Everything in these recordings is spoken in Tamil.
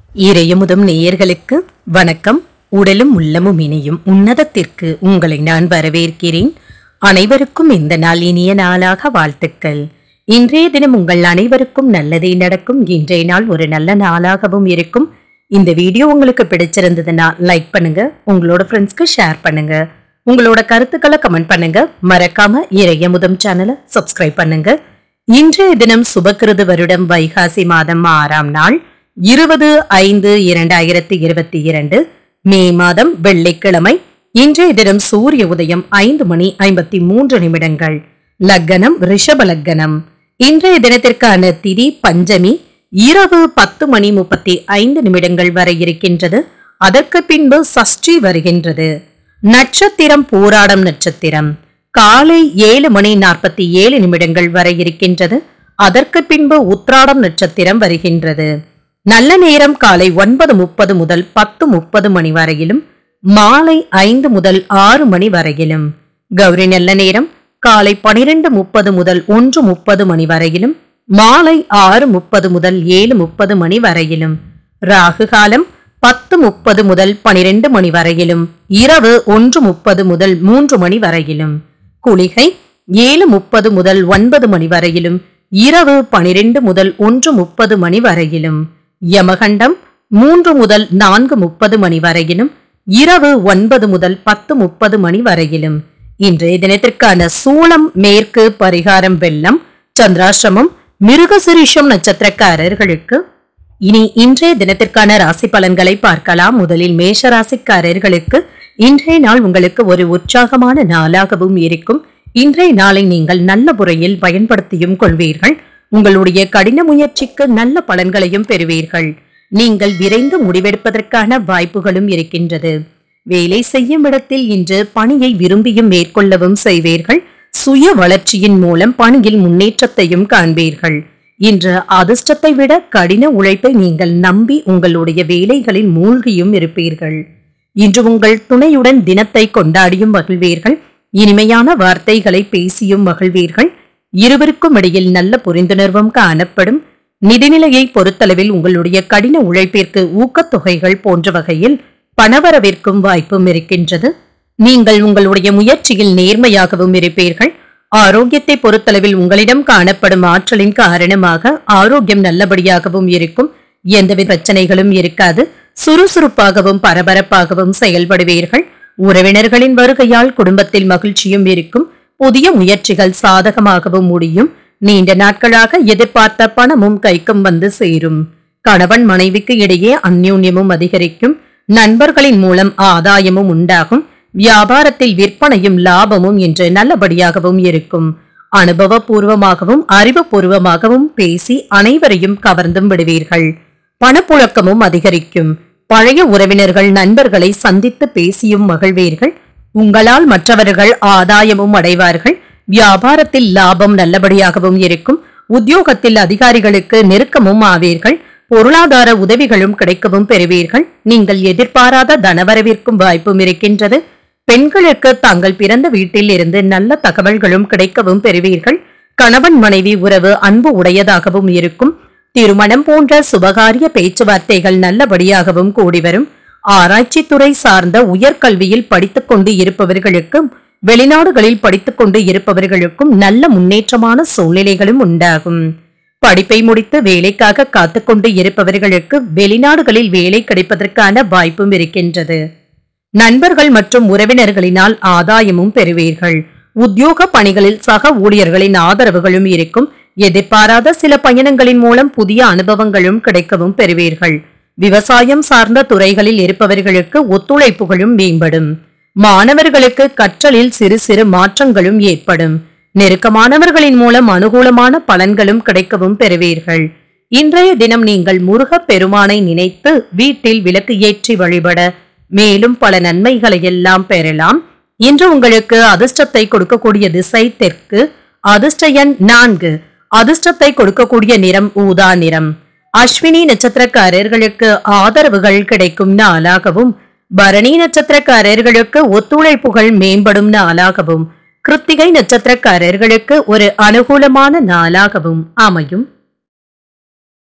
இறையமுதம் நேயர்களுக்கு வணக்கம் உடலும் உள்ளமும் இணையும் உன்னதத்திற்கு உங்களை நான் வரவேற்கிறேன் அனைவருக்கும் இந்த நாள் இனிய நாளாக வாழ்த்துக்கள் இன்றைய தினம் உங்கள் அனைவருக்கும் நல்லதே நடக்கும் இன்றைய நாள் ஒரு நல்ல நாளாகவும் இருக்கும் இந்த வீடியோ உங்களுக்கு பிடிச்சிருந்ததுன்னா லைக் பண்ணுங்க உங்களோட ஃப்ரெண்ட்ஸ்க்கு ஷேர் பண்ணுங்க உங்களோட கருத்துக்களை கமெண்ட் பண்ணுங்க மறக்காம இறையமுதம் சேனலை சப்ஸ்கிரைப் பண்ணுங்க இன்றைய தினம் சுபகிருது வருடம் வைகாசி மாதம் ஆறாம் நாள் இருபது ஐந்து இரண்டாயிரத்தி இருபத்தி இரண்டு மே மாதம் வெள்ளிக்கிழமை இன்றைய தினம் சூரிய உதயம் ஐந்து மணி ஐம்பத்தி மூன்று நிமிடங்கள் லக்கணம் ரிஷப லக்கணம் இன்றைய தினத்திற்கான திதி பஞ்சமி இரவு பத்து மணி முப்பத்தி ஐந்து நிமிடங்கள் வரை இருக்கின்றது அதற்கு பின்பு சஷ்டி வருகின்றது நட்சத்திரம் போராடம் நட்சத்திரம் காலை ஏழு மணி நாற்பத்தி ஏழு நிமிடங்கள் வரை இருக்கின்றது அதற்கு பின்பு உத்ராடம் நட்சத்திரம் வருகின்றது நல்ல நேரம் காலை ஒன்பது முப்பது முதல் பத்து முப்பது மணி வரையிலும் மாலை ஐந்து முதல் ஆறு மணி வரையிலும் கௌரி நல்ல நேரம் காலை பனிரெண்டு முப்பது முதல் ஒன்று முப்பது மணி வரையிலும் மாலை ஆறு முப்பது முதல் ஏழு முப்பது மணி வரையிலும் ராகு காலம் பத்து முப்பது முதல் பனிரெண்டு மணி வரையிலும் இரவு ஒன்று முப்பது முதல் மூன்று மணி வரையிலும் குளிகை ஏழு முப்பது முதல் ஒன்பது மணி வரையிலும் இரவு பனிரெண்டு முதல் ஒன்று முப்பது மணி வரையிலும் யமகண்டம் மூன்று முதல் நான்கு முப்பது மணி வரையிலும் இரவு ஒன்பது முதல் பத்து முப்பது மணி வரையிலும் இன்றைய தினத்திற்கான சூளம் மேற்கு பரிகாரம் வெள்ளம் சந்திராசிரமம் மிருகசிரீஷம் நட்சத்திரக்காரர்களுக்கு இனி இன்றைய தினத்திற்கான ராசி பலன்களை பார்க்கலாம் முதலில் மேஷ ராசிக்காரர்களுக்கு இன்றைய நாள் உங்களுக்கு ஒரு உற்சாகமான நாளாகவும் இருக்கும் இன்றைய நாளை நீங்கள் நல்ல முறையில் பயன்படுத்தியும் கொள்வீர்கள் உங்களுடைய கடின முயற்சிக்கு நல்ல பலன்களையும் பெறுவீர்கள் நீங்கள் விரைந்து முடிவெடுப்பதற்கான வாய்ப்புகளும் இருக்கின்றது வேலை செய்யும் இடத்தில் இன்று பணியை விரும்பியும் மேற்கொள்ளவும் செய்வீர்கள் சுய வளர்ச்சியின் மூலம் பணியில் முன்னேற்றத்தையும் காண்பீர்கள் இன்று அதிர்ஷ்டத்தை விட கடின உழைப்பை நீங்கள் நம்பி உங்களுடைய வேலைகளில் மூழ்கியும் இருப்பீர்கள் இன்று உங்கள் துணையுடன் தினத்தை கொண்டாடியும் மகிழ்வீர்கள் இனிமையான வார்த்தைகளை பேசியும் மகிழ்வீர்கள் இருவருக்கும் இடையில் நல்ல புரிந்துணர்வும் காணப்படும் நிதிநிலையை பொறுத்தளவில் உங்களுடைய கடின உழைப்பிற்கு ஊக்கத்தொகைகள் போன்ற வகையில் பணவரவிற்கும் வாய்ப்பும் இருக்கின்றது நீங்கள் உங்களுடைய முயற்சியில் நேர்மையாகவும் இருப்பீர்கள் ஆரோக்கியத்தை பொறுத்தளவில் உங்களிடம் காணப்படும் ஆற்றலின் காரணமாக ஆரோக்கியம் நல்லபடியாகவும் இருக்கும் எந்தவித பிரச்சனைகளும் இருக்காது சுறுசுறுப்பாகவும் பரபரப்பாகவும் செயல்படுவீர்கள் உறவினர்களின் வருகையால் குடும்பத்தில் மகிழ்ச்சியும் இருக்கும் புதிய முயற்சிகள் சாதகமாகவும் முடியும் நீண்ட நாட்களாக எதிர்பார்த்த பணமும் கைக்கும் வந்து சேரும் கணவன் மனைவிக்கு இடையே அந்யோன்யமும் அதிகரிக்கும் நண்பர்களின் மூலம் ஆதாயமும் உண்டாகும் வியாபாரத்தில் விற்பனையும் லாபமும் என்று நல்லபடியாகவும் இருக்கும் அனுபவபூர்வமாகவும் அறிவுபூர்வமாகவும் பேசி அனைவரையும் கவர்ந்தும் விடுவீர்கள் பணப்புழக்கமும் அதிகரிக்கும் பழைய உறவினர்கள் நண்பர்களை சந்தித்து பேசியும் மகிழ்வீர்கள் உங்களால் மற்றவர்கள் ஆதாயமும் அடைவார்கள் வியாபாரத்தில் லாபம் நல்லபடியாகவும் இருக்கும் உத்தியோகத்தில் அதிகாரிகளுக்கு நெருக்கமும் ஆவீர்கள் பொருளாதார உதவிகளும் கிடைக்கவும் பெறுவீர்கள் நீங்கள் எதிர்பாராத தனவரவிற்கும் வாய்ப்பும் இருக்கின்றது பெண்களுக்கு தாங்கள் பிறந்த வீட்டில் இருந்து நல்ல தகவல்களும் கிடைக்கவும் பெறுவீர்கள் கணவன் மனைவி உறவு அன்பு உடையதாகவும் இருக்கும் திருமணம் போன்ற சுபகாரிய பேச்சுவார்த்தைகள் நல்லபடியாகவும் கூடி வரும் ஆராய்ச்சி துறை சார்ந்த உயர்கல்வியில் படித்துக் கொண்டு இருப்பவர்களுக்கும் வெளிநாடுகளில் படித்துக் கொண்டு இருப்பவர்களுக்கும் நல்ல முன்னேற்றமான சூழ்நிலைகளும் உண்டாகும் படிப்பை முடித்து வேலைக்காக காத்துக்கொண்டு இருப்பவர்களுக்கு வெளிநாடுகளில் வேலை கிடைப்பதற்கான வாய்ப்பும் இருக்கின்றது நண்பர்கள் மற்றும் உறவினர்களினால் ஆதாயமும் பெறுவீர்கள் உத்தியோக பணிகளில் சக ஊழியர்களின் ஆதரவுகளும் இருக்கும் எதிர்பாராத சில பயணங்களின் மூலம் புதிய அனுபவங்களும் கிடைக்கவும் பெறுவீர்கள் விவசாயம் சார்ந்த துறைகளில் இருப்பவர்களுக்கு ஒத்துழைப்புகளும் மேம்படும் மாணவர்களுக்கு கற்றலில் சிறு சிறு மாற்றங்களும் ஏற்படும் நெருக்கமானவர்களின் மூலம் அனுகூலமான பலன்களும் கிடைக்கவும் பெறுவீர்கள் இன்றைய தினம் நீங்கள் முருகப் பெருமானை நினைத்து வீட்டில் விளக்கு ஏற்றி வழிபட மேலும் பல நன்மைகளை எல்லாம் பெறலாம் இன்று உங்களுக்கு அதிர்ஷ்டத்தை கொடுக்கக்கூடிய திசை தெற்கு அதிர்ஷ்ட எண் நான்கு அதிர்ஷ்டத்தை கொடுக்கக்கூடிய நிறம் ஊதா நிறம் அஸ்வினி நட்சத்திரக்காரர்களுக்கு ஆதரவுகள் கிடைக்கும் நாளாகவும் பரணி நட்சத்திரக்காரர்களுக்கு ஒத்துழைப்புகள் மேம்படும் நாளாகவும் கிருத்திகை நட்சத்திரக்காரர்களுக்கு ஒரு அனுகூலமான நாளாகவும் அமையும்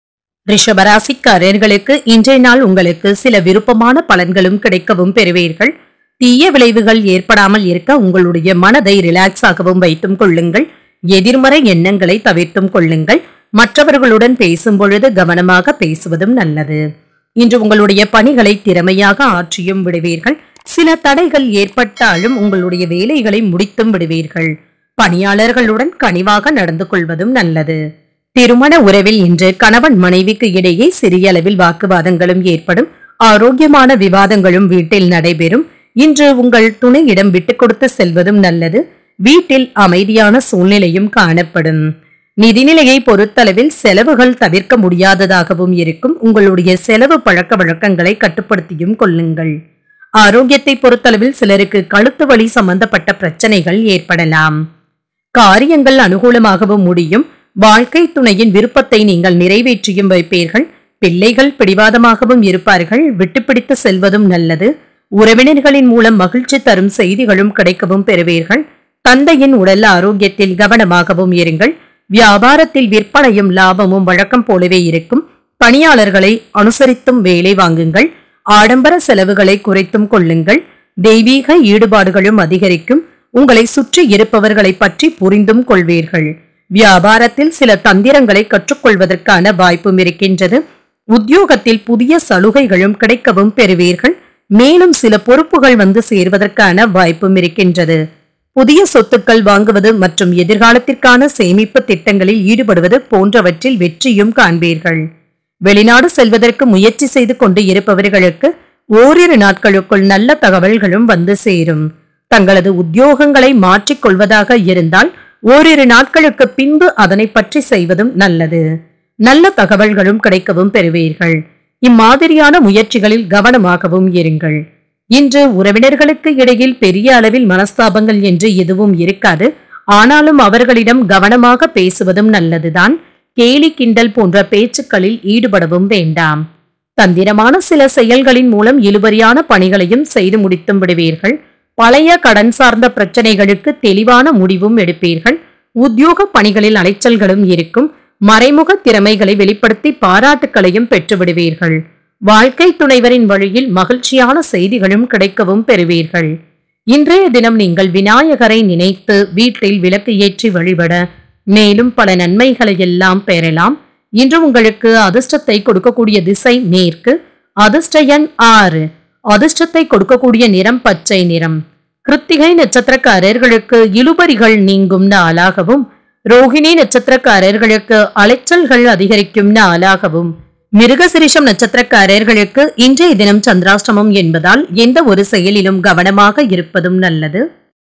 ரிஷபராசிக்காரர்களுக்கு இன்றைய நாள் உங்களுக்கு சில விருப்பமான பலன்களும் கிடைக்கவும் பெறுவீர்கள் தீய விளைவுகள் ஏற்படாமல் இருக்க உங்களுடைய மனதை ரிலாக்ஸ் ஆகவும் வைத்தும் கொள்ளுங்கள் எதிர்மறை எண்ணங்களை தவிர்த்தும் கொள்ளுங்கள் மற்றவர்களுடன் பேசும் பொழுது கவனமாக பேசுவதும் நல்லது இன்று உங்களுடைய பணிகளை திறமையாக ஆற்றியும் விடுவீர்கள் சில தடைகள் ஏற்பட்டாலும் உங்களுடைய வேலைகளை முடித்தும் விடுவீர்கள் பணியாளர்களுடன் கனிவாக நடந்து கொள்வதும் நல்லது திருமண உறவில் இன்று கணவன் மனைவிக்கு இடையே சிறிய அளவில் வாக்குவாதங்களும் ஏற்படும் ஆரோக்கியமான விவாதங்களும் வீட்டில் நடைபெறும் இன்று உங்கள் துணையிடம் விட்டுக் கொடுத்து செல்வதும் நல்லது வீட்டில் அமைதியான சூழ்நிலையும் காணப்படும் நிதிநிலையை பொறுத்தளவில் செலவுகள் தவிர்க்க முடியாததாகவும் இருக்கும் உங்களுடைய செலவு பழக்க வழக்கங்களை கட்டுப்படுத்தியும் கொள்ளுங்கள் ஆரோக்கியத்தை பொறுத்தளவில் சிலருக்கு கழுத்து வலி சம்பந்தப்பட்ட பிரச்சனைகள் ஏற்படலாம் காரியங்கள் அனுகூலமாகவும் முடியும் வாழ்க்கை துணையின் விருப்பத்தை நீங்கள் நிறைவேற்றியும் வைப்பீர்கள் பிள்ளைகள் பிடிவாதமாகவும் இருப்பார்கள் விட்டுப்பிடித்து செல்வதும் நல்லது உறவினர்களின் மூலம் மகிழ்ச்சி தரும் செய்திகளும் கிடைக்கவும் பெறுவீர்கள் தந்தையின் உடல் ஆரோக்கியத்தில் கவனமாகவும் இருங்கள் வியாபாரத்தில் விற்பனையும் லாபமும் வழக்கம் போலவே இருக்கும் பணியாளர்களை அனுசரித்தும் வேலை வாங்குங்கள் ஆடம்பர செலவுகளை குறைத்தும் கொள்ளுங்கள் தெய்வீக ஈடுபாடுகளும் அதிகரிக்கும் உங்களை சுற்றி இருப்பவர்களை பற்றி புரிந்தும் கொள்வீர்கள் வியாபாரத்தில் சில தந்திரங்களை கற்றுக்கொள்வதற்கான வாய்ப்பும் இருக்கின்றது உத்தியோகத்தில் புதிய சலுகைகளும் கிடைக்கவும் பெறுவீர்கள் மேலும் சில பொறுப்புகள் வந்து சேர்வதற்கான வாய்ப்பும் இருக்கின்றது புதிய சொத்துக்கள் வாங்குவது மற்றும் எதிர்காலத்திற்கான சேமிப்பு திட்டங்களில் ஈடுபடுவது போன்றவற்றில் வெற்றியும் காண்பீர்கள் வெளிநாடு செல்வதற்கு முயற்சி செய்து கொண்டு இருப்பவர்களுக்கு ஓரிரு நாட்களுக்குள் நல்ல தகவல்களும் வந்து சேரும் தங்களது உத்தியோகங்களை மாற்றிக் கொள்வதாக இருந்தால் ஓரிரு நாட்களுக்கு பின்பு அதனை பற்றி செய்வதும் நல்லது நல்ல தகவல்களும் கிடைக்கவும் பெறுவீர்கள் இம்மாதிரியான முயற்சிகளில் கவனமாகவும் இருங்கள் இன்று உறவினர்களுக்கு இடையில் பெரிய அளவில் மனஸ்தாபங்கள் என்று எதுவும் இருக்காது ஆனாலும் அவர்களிடம் கவனமாக பேசுவதும் நல்லதுதான் கேலி கிண்டல் போன்ற பேச்சுக்களில் ஈடுபடவும் வேண்டாம் தந்திரமான சில செயல்களின் மூலம் இழுபறியான பணிகளையும் செய்து முடித்தும் விடுவீர்கள் பழைய கடன் சார்ந்த பிரச்சனைகளுக்கு தெளிவான முடிவும் எடுப்பீர்கள் உத்தியோக பணிகளில் அலைச்சல்களும் இருக்கும் மறைமுக திறமைகளை வெளிப்படுத்தி பாராட்டுக்களையும் பெற்று விடுவீர்கள் வாழ்க்கை துணைவரின் வழியில் மகிழ்ச்சியான செய்திகளும் கிடைக்கவும் பெறுவீர்கள் இன்றைய தினம் நீங்கள் விநாயகரை நினைத்து வீட்டில் விளக்கு ஏற்றி வழிபட மேலும் பல நன்மைகளை எல்லாம் பெறலாம் இன்று உங்களுக்கு அதிர்ஷ்டத்தை கொடுக்கக்கூடிய திசை மேற்கு அதிர்ஷ்ட எண் ஆறு அதிர்ஷ்டத்தை கொடுக்கக்கூடிய நிறம் பச்சை நிறம் கிருத்திகை நட்சத்திரக்காரர்களுக்கு இழுபறிகள் நீங்கும் நாளாகவும் ரோகிணி நட்சத்திரக்காரர்களுக்கு அலைச்சல்கள் அதிகரிக்கும் நாளாகவும் மிருகசிரிஷம் நட்சத்திரக்காரர்களுக்கு இன்றைய தினம் சந்திராஷ்டமம் என்பதால் எந்த ஒரு செயலிலும் கவனமாக இருப்பதும் நல்லது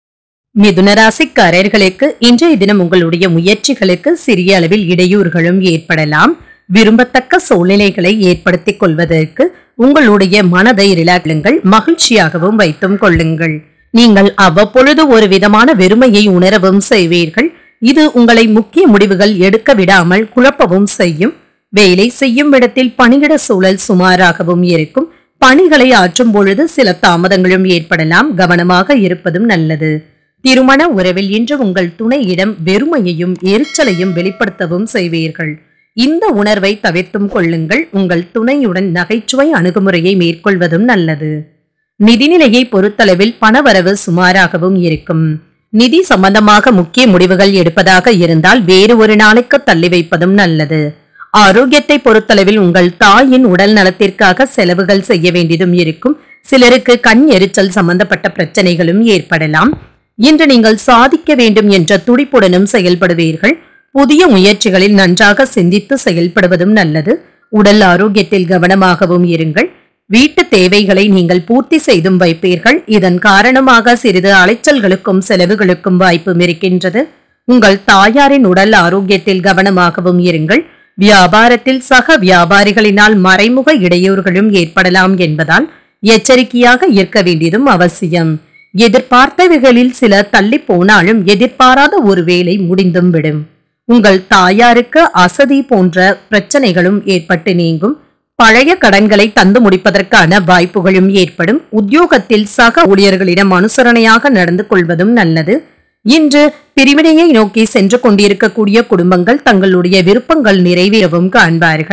மிதுன ராசிக்காரர்களுக்கு இன்றைய தினம் உங்களுடைய முயற்சிகளுக்கு சிறிய அளவில் இடையூறுகளும் ஏற்படலாம் விரும்பத்தக்க சூழ்நிலைகளை ஏற்படுத்திக் கொள்வதற்கு உங்களுடைய மனதை ரிலாக்லுங்கள் மகிழ்ச்சியாகவும் வைத்தும் கொள்ளுங்கள் நீங்கள் அவ்வப்பொழுது ஒரு விதமான வெறுமையை உணரவும் செய்வீர்கள் இது உங்களை முக்கிய முடிவுகள் எடுக்க விடாமல் குழப்பவும் செய்யும் வேலை செய்யும் இடத்தில் பணியிட சூழல் சுமாராகவும் இருக்கும் பணிகளை ஆற்றும் பொழுது சில தாமதங்களும் ஏற்படலாம் கவனமாக இருப்பதும் நல்லது திருமண உறவில் இன்று உங்கள் துணையிடம் வெறுமையையும் எரிச்சலையும் வெளிப்படுத்தவும் செய்வீர்கள் இந்த உணர்வை தவிர்த்தும் கொள்ளுங்கள் உங்கள் துணையுடன் நகைச்சுவை அணுகுமுறையை மேற்கொள்வதும் நல்லது நிதிநிலையை பொறுத்தளவில் பணவரவு சுமாராகவும் இருக்கும் நிதி சம்பந்தமாக முக்கிய முடிவுகள் எடுப்பதாக இருந்தால் வேறு ஒரு நாளைக்கு தள்ளி வைப்பதும் நல்லது ஆரோக்கியத்தை பொறுத்தளவில் உங்கள் தாயின் உடல் நலத்திற்காக செலவுகள் செய்ய வேண்டியதும் இருக்கும் சிலருக்கு கண் எரிச்சல் சம்பந்தப்பட்ட பிரச்சனைகளும் ஏற்படலாம் இன்று நீங்கள் சாதிக்க வேண்டும் என்ற துடிப்புடனும் செயல்படுவீர்கள் புதிய முயற்சிகளில் நன்றாக சிந்தித்து செயல்படுவதும் நல்லது உடல் ஆரோக்கியத்தில் கவனமாகவும் இருங்கள் வீட்டு தேவைகளை நீங்கள் பூர்த்தி செய்தும் வைப்பீர்கள் இதன் காரணமாக சிறிது அலைச்சல்களுக்கும் செலவுகளுக்கும் வாய்ப்பும் இருக்கின்றது உங்கள் தாயாரின் உடல் ஆரோக்கியத்தில் கவனமாகவும் இருங்கள் வியாபாரத்தில் சக வியாபாரிகளினால் மறைமுக இடையூறுகளும் ஏற்படலாம் என்பதால் எச்சரிக்கையாக இருக்க வேண்டியதும் அவசியம் எதிர்பார்த்தவைகளில் சில தள்ளி போனாலும் எதிர்பாராத ஒரு வேலை முடிந்தும் விடும் உங்கள் தாயாருக்கு அசதி போன்ற பிரச்சனைகளும் ஏற்பட்டு நீங்கும் பழைய கடன்களை தந்து முடிப்பதற்கான வாய்ப்புகளும் ஏற்படும் உத்தியோகத்தில் சக ஊழியர்களிடம் அனுசரணையாக நடந்து கொள்வதும் நல்லது இன்று பிரிவினையை நோக்கி சென்று கொண்டிருக்கக்கூடிய குடும்பங்கள் தங்களுடைய விருப்பங்கள் நிறைவேறவும் காண்பார்கள்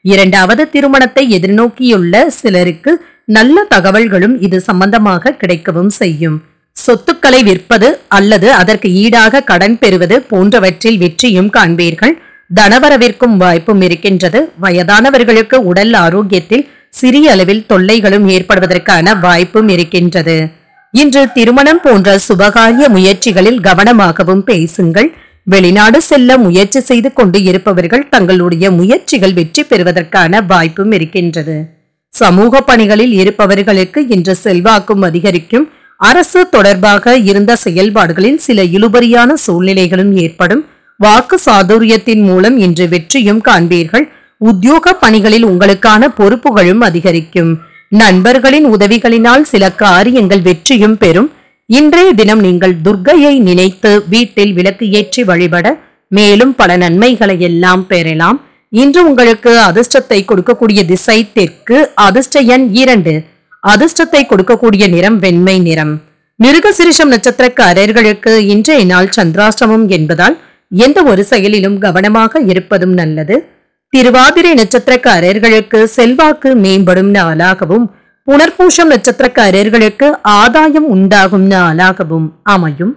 இரண்டாவது திருமணத்தை எதிர்நோக்கியுள்ள சிலருக்கு நல்ல தகவல்களும் இது சம்பந்தமாக கிடைக்கவும் செய்யும் சொத்துக்களை விற்பது அல்லது அதற்கு ஈடாக கடன் பெறுவது போன்றவற்றில் வெற்றியும் காண்பீர்கள் தனவரவிற்கும் வாய்ப்பும் இருக்கின்றது வயதானவர்களுக்கு உடல் ஆரோக்கியத்தில் சிறிய அளவில் தொல்லைகளும் ஏற்படுவதற்கான வாய்ப்பும் இருக்கின்றது இன்று திருமணம் போன்ற சுபகாரிய முயற்சிகளில் கவனமாகவும் பேசுங்கள் வெளிநாடு செல்ல முயற்சி செய்து கொண்டு இருப்பவர்கள் தங்களுடைய முயற்சிகள் வெற்றி பெறுவதற்கான வாய்ப்பும் இருக்கின்றது சமூக பணிகளில் இருப்பவர்களுக்கு இன்று செல்வாக்கும் அதிகரிக்கும் அரசு தொடர்பாக இருந்த செயல்பாடுகளில் சில இழுபறியான சூழ்நிலைகளும் ஏற்படும் வாக்கு சாதுரியத்தின் மூலம் இன்று வெற்றியும் காண்பீர்கள் உத்தியோக பணிகளில் உங்களுக்கான பொறுப்புகளும் அதிகரிக்கும் நண்பர்களின் உதவிகளினால் சில காரியங்கள் வெற்றியும் பெறும் இன்றைய தினம் நீங்கள் துர்க்கையை நினைத்து வீட்டில் விளக்கு ஏற்றி வழிபட மேலும் பல நன்மைகளை எல்லாம் பெறலாம் இன்று உங்களுக்கு அதிர்ஷ்டத்தை கொடுக்கக்கூடிய திசை தெற்கு அதிர்ஷ்ட எண் இரண்டு அதிர்ஷ்டத்தை கொடுக்கக்கூடிய நிறம் வெண்மை நிறம் மிருகசிரிஷம் நட்சத்திரக்காரர்களுக்கு இன்றைய நாள் சந்திராஷ்டமம் என்பதால் எந்த ஒரு செயலிலும் கவனமாக இருப்பதும் நல்லது திருவாதிரை நட்சத்திரக்காரர்களுக்கு செல்வாக்கு மேம்படும் நாளாகவும் புனர்பூஷம் நட்சத்திரக்காரர்களுக்கு ஆதாயம் உண்டாகும் நாளாகவும் அமையும்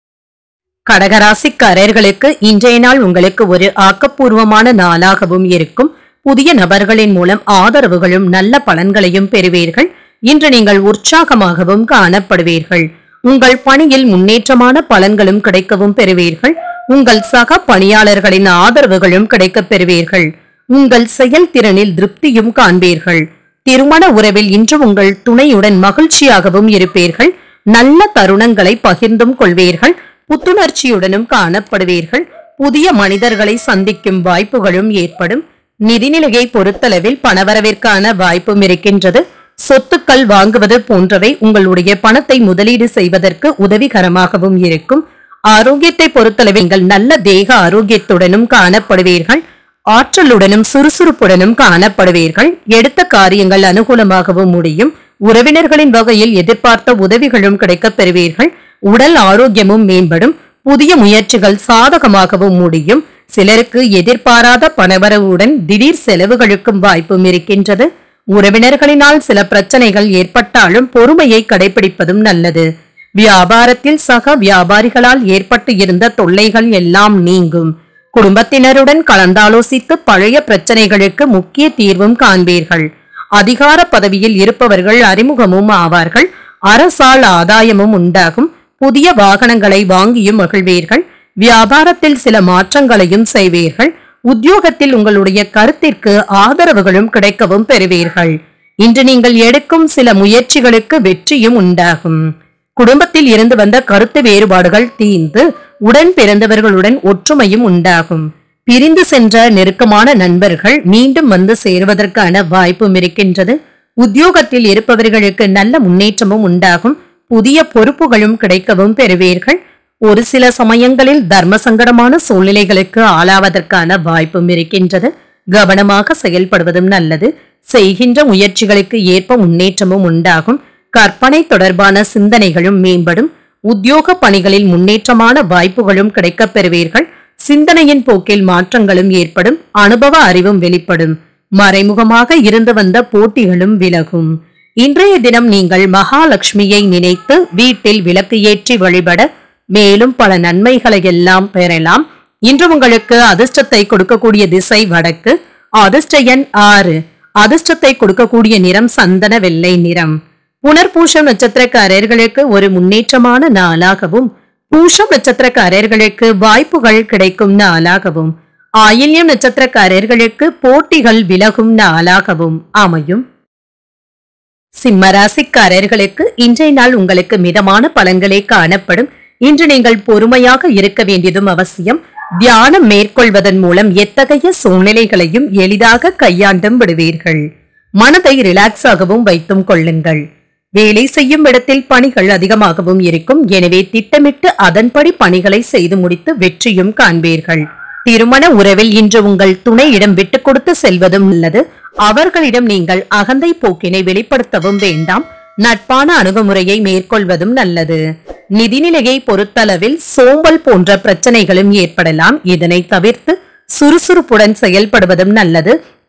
கடகராசிக்காரர்களுக்கு இன்றைய நாள் உங்களுக்கு ஒரு ஆக்கப்பூர்வமான நாளாகவும் இருக்கும் புதிய நபர்களின் மூலம் ஆதரவுகளும் நல்ல பலன்களையும் பெறுவீர்கள் இன்று நீங்கள் உற்சாகமாகவும் காணப்படுவீர்கள் உங்கள் பணியில் முன்னேற்றமான பலன்களும் கிடைக்கவும் பெறுவீர்கள் உங்கள் சக பணியாளர்களின் ஆதரவுகளும் கிடைக்கப் பெறுவீர்கள் உங்கள் செயல்திறனில் திருப்தியும் காண்பீர்கள் திருமண உறவில் இன்று உங்கள் துணையுடன் மகிழ்ச்சியாகவும் இருப்பீர்கள் நல்ல தருணங்களை பகிர்ந்தும் கொள்வீர்கள் புத்துணர்ச்சியுடனும் காணப்படுவீர்கள் புதிய மனிதர்களை சந்திக்கும் வாய்ப்புகளும் ஏற்படும் நிதிநிலையை பொறுத்தளவில் பணவரவிற்கான வாய்ப்பும் இருக்கின்றது சொத்துக்கள் வாங்குவது போன்றவை உங்களுடைய பணத்தை முதலீடு செய்வதற்கு உதவிகரமாகவும் இருக்கும் ஆரோக்கியத்தை பொறுத்தளவில் நீங்கள் நல்ல தேக ஆரோக்கியத்துடனும் காணப்படுவீர்கள் ஆற்றலுடனும் சுறுசுறுப்புடனும் காணப்படுவீர்கள் எடுத்த காரியங்கள் அனுகூலமாகவும் முடியும் உறவினர்களின் வகையில் எதிர்பார்த்த உதவிகளும் கிடைக்கப் பெறுவீர்கள் உடல் ஆரோக்கியமும் மேம்படும் புதிய முயற்சிகள் சாதகமாகவும் முடியும் சிலருக்கு எதிர்பாராத பணவரவுடன் திடீர் செலவுகளுக்கும் வாய்ப்பும் இருக்கின்றது உறவினர்களினால் சில பிரச்சனைகள் ஏற்பட்டாலும் பொறுமையை கடைபிடிப்பதும் நல்லது வியாபாரத்தில் சக வியாபாரிகளால் ஏற்பட்டு இருந்த தொல்லைகள் எல்லாம் நீங்கும் குடும்பத்தினருடன் கலந்தாலோசித்து பழைய பிரச்சனைகளுக்கு முக்கிய தீர்வும் காண்பீர்கள் அதிகார பதவியில் இருப்பவர்கள் அறிமுகமும் ஆவார்கள் அரசால் ஆதாயமும் உண்டாகும் புதிய வாகனங்களை வாங்கியும் மகிழ்வீர்கள் வியாபாரத்தில் சில மாற்றங்களையும் செய்வீர்கள் உத்தியோகத்தில் உங்களுடைய கருத்திற்கு ஆதரவுகளும் கிடைக்கவும் பெறுவீர்கள் இன்று நீங்கள் எடுக்கும் சில முயற்சிகளுக்கு வெற்றியும் உண்டாகும் குடும்பத்தில் இருந்து வந்த கருத்து வேறுபாடுகள் தீர்ந்து உடன் பிறந்தவர்களுடன் ஒற்றுமையும் உண்டாகும் பிரிந்து சென்ற நெருக்கமான நண்பர்கள் மீண்டும் வந்து சேருவதற்கான வாய்ப்பும் இருக்கின்றது உத்தியோகத்தில் இருப்பவர்களுக்கு நல்ல முன்னேற்றமும் உண்டாகும் புதிய பொறுப்புகளும் கிடைக்கவும் பெறுவீர்கள் ஒரு சில சமயங்களில் தர்ம சங்கடமான சூழ்நிலைகளுக்கு ஆளாவதற்கான வாய்ப்பும் இருக்கின்றது கவனமாக செயல்படுவதும் நல்லது செய்கின்ற முயற்சிகளுக்கு ஏற்ப முன்னேற்றமும் உண்டாகும் கற்பனை தொடர்பான சிந்தனைகளும் மேம்படும் உத்தியோக பணிகளில் முன்னேற்றமான வாய்ப்புகளும் கிடைக்கப் பெறுவீர்கள் சிந்தனையின் போக்கில் மாற்றங்களும் ஏற்படும் அனுபவ அறிவும் வெளிப்படும் மறைமுகமாக இருந்து வந்த போட்டிகளும் விலகும் இன்றைய தினம் நீங்கள் மகாலட்சுமியை நினைத்து வீட்டில் விளக்கு ஏற்றி வழிபட மேலும் பல நன்மைகளை எல்லாம் பெறலாம் இன்று உங்களுக்கு அதிர்ஷ்டத்தை கொடுக்கக்கூடிய திசை வடக்கு அதிர்ஷ்ட எண் ஆறு அதிர்ஷ்டத்தை கொடுக்கக்கூடிய நிறம் சந்தன வெள்ளை நிறம் புனர்பூஷம் நட்சத்திரக்காரர்களுக்கு ஒரு முன்னேற்றமான நாளாகவும் பூஷம் நட்சத்திரக்காரர்களுக்கு வாய்ப்புகள் கிடைக்கும் நாளாகவும் ஆயில்யம் நட்சத்திரக்காரர்களுக்கு போட்டிகள் விலகும் நாளாகவும் அமையும் சிம்மராசிக்காரர்களுக்கு இன்றைய நாள் உங்களுக்கு மிதமான பலன்களே காணப்படும் இன்று நீங்கள் பொறுமையாக இருக்க வேண்டியதும் அவசியம் தியானம் மேற்கொள்வதன் மூலம் எத்தகைய சூழ்நிலைகளையும் எளிதாக கையாண்டும் விடுவீர்கள் மனதை ரிலாக்ஸாகவும் வைத்தும் கொள்ளுங்கள் வேலை செய்யும் இடத்தில் பணிகள் அதிகமாகவும் இருக்கும் எனவே திட்டமிட்டு அதன்படி பணிகளை செய்து முடித்து வெற்றியும் காண்பீர்கள் திருமண உறவில் இன்று உங்கள் துணையிடம் விட்டுக் கொடுத்து செல்வதும் நல்லது அவர்களிடம் நீங்கள் அகந்தை போக்கினை வெளிப்படுத்தவும் வேண்டாம் நட்பான அணுகுமுறையை மேற்கொள்வதும் நல்லது நிதிநிலையை பொறுத்தளவில் சோம்பல் போன்ற பிரச்சனைகளும் ஏற்படலாம் இதனை தவிர்த்து சுறுசுறுப்புடன் செயல்படுவதும் நல்லது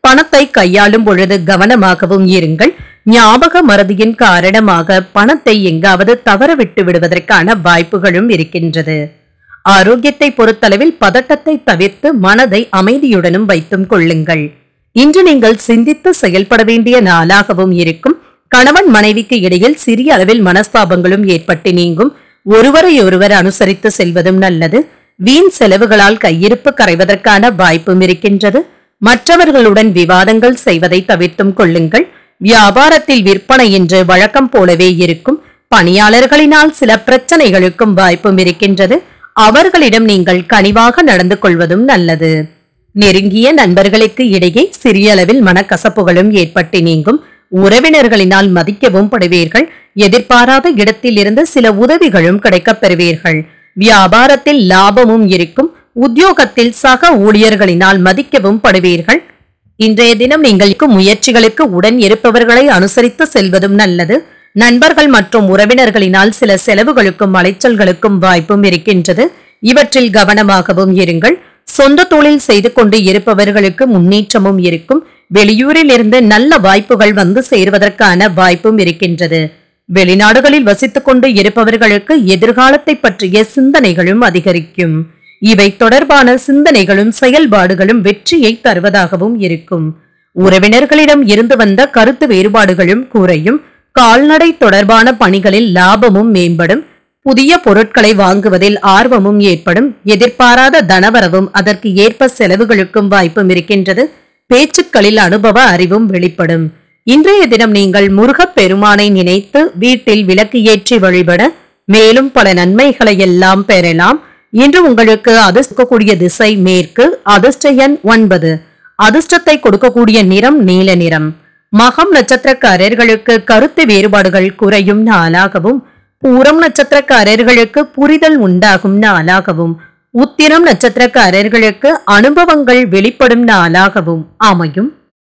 பணத்தை கையாளும் பொழுது கவனமாகவும் இருங்கள் ஞாபக மறதியின் காரணமாக பணத்தை எங்காவது தவற விட்டு விடுவதற்கான வாய்ப்புகளும் இருக்கின்றது ஆரோக்கியத்தை பொறுத்தளவில் பதட்டத்தை தவிர்த்து மனதை அமைதியுடனும் வைத்தும் கொள்ளுங்கள் இன்று நீங்கள் சிந்தித்து செயல்பட வேண்டிய நாளாகவும் இருக்கும் கணவன் மனைவிக்கு இடையில் சிறிய அளவில் மனஸ்தாபங்களும் ஏற்பட்டு நீங்கும் ஒருவரை ஒருவர் அனுசரித்து செல்வதும் நல்லது வீண் செலவுகளால் கையிருப்பு கரைவதற்கான வாய்ப்பும் இருக்கின்றது மற்றவர்களுடன் விவாதங்கள் செய்வதை தவிர்த்தும் கொள்ளுங்கள் வியாபாரத்தில் விற்பனை என்று வழக்கம் போலவே இருக்கும் பணியாளர்களினால் சில பிரச்சனைகளுக்கும் வாய்ப்பும் இருக்கின்றது அவர்களிடம் நீங்கள் கனிவாக நடந்து கொள்வதும் நல்லது நெருங்கிய நண்பர்களுக்கு இடையே சிறிய அளவில் மனக்கசப்புகளும் ஏற்பட்டு நீங்கும் உறவினர்களினால் மதிக்கவும் படுவீர்கள் எதிர்பாராத இடத்தில் இருந்து சில உதவிகளும் கிடைக்கப் பெறுவீர்கள் வியாபாரத்தில் லாபமும் இருக்கும் உத்தியோகத்தில் சக ஊழியர்களினால் மதிக்கவும் படுவீர்கள் இன்றைய தினம் நீங்கள் முயற்சிகளுக்கு உடன் இருப்பவர்களை அனுசரித்து செல்வதும் நல்லது நண்பர்கள் மற்றும் உறவினர்களினால் சில செலவுகளுக்கும் அலைச்சல்களுக்கும் வாய்ப்பும் இருக்கின்றது இவற்றில் கவனமாகவும் இருங்கள் சொந்த தொழில் செய்து கொண்டு இருப்பவர்களுக்கு முன்னேற்றமும் இருக்கும் வெளியூரில் இருந்து நல்ல வாய்ப்புகள் வந்து சேருவதற்கான வாய்ப்பும் இருக்கின்றது வெளிநாடுகளில் வசித்துக் கொண்டு இருப்பவர்களுக்கு எதிர்காலத்தை பற்றிய சிந்தனைகளும் அதிகரிக்கும் இவை தொடர்பான சிந்தனைகளும் செயல்பாடுகளும் வெற்றியை தருவதாகவும் இருக்கும் உறவினர்களிடம் இருந்து வந்த கருத்து வேறுபாடுகளும் குறையும் கால்நடை தொடர்பான பணிகளில் லாபமும் மேம்படும் புதிய பொருட்களை வாங்குவதில் ஆர்வமும் ஏற்படும் எதிர்பாராத தனவரவும் அதற்கு ஏற்ப செலவுகளுக்கும் வாய்ப்பும் இருக்கின்றது பேச்சுக்களில் அனுபவ அறிவும் வெளிப்படும் இன்றைய தினம் நீங்கள் முருகப் பெருமானை நினைத்து வீட்டில் விளக்கு ஏற்றி வழிபட மேலும் பல நன்மைகளை எல்லாம் பெறலாம் இன்று உங்களுக்கு அதிர்ஷ்டக்கூடிய திசை மேற்கு அதிர்ஷ்ட எண் ஒன்பது அதிர்ஷ்டத்தை கொடுக்கக்கூடிய நிறம் நீல நிறம் மகம் நட்சத்திரக்காரர்களுக்கு கருத்து வேறுபாடுகள் குறையும் நாளாகவும் பூரம் நட்சத்திரக்காரர்களுக்கு புரிதல் உண்டாகும் நாளாகவும் உத்திரம் நட்சத்திரக்காரர்களுக்கு அனுபவங்கள் வெளிப்படும் நாளாகவும் அமையும்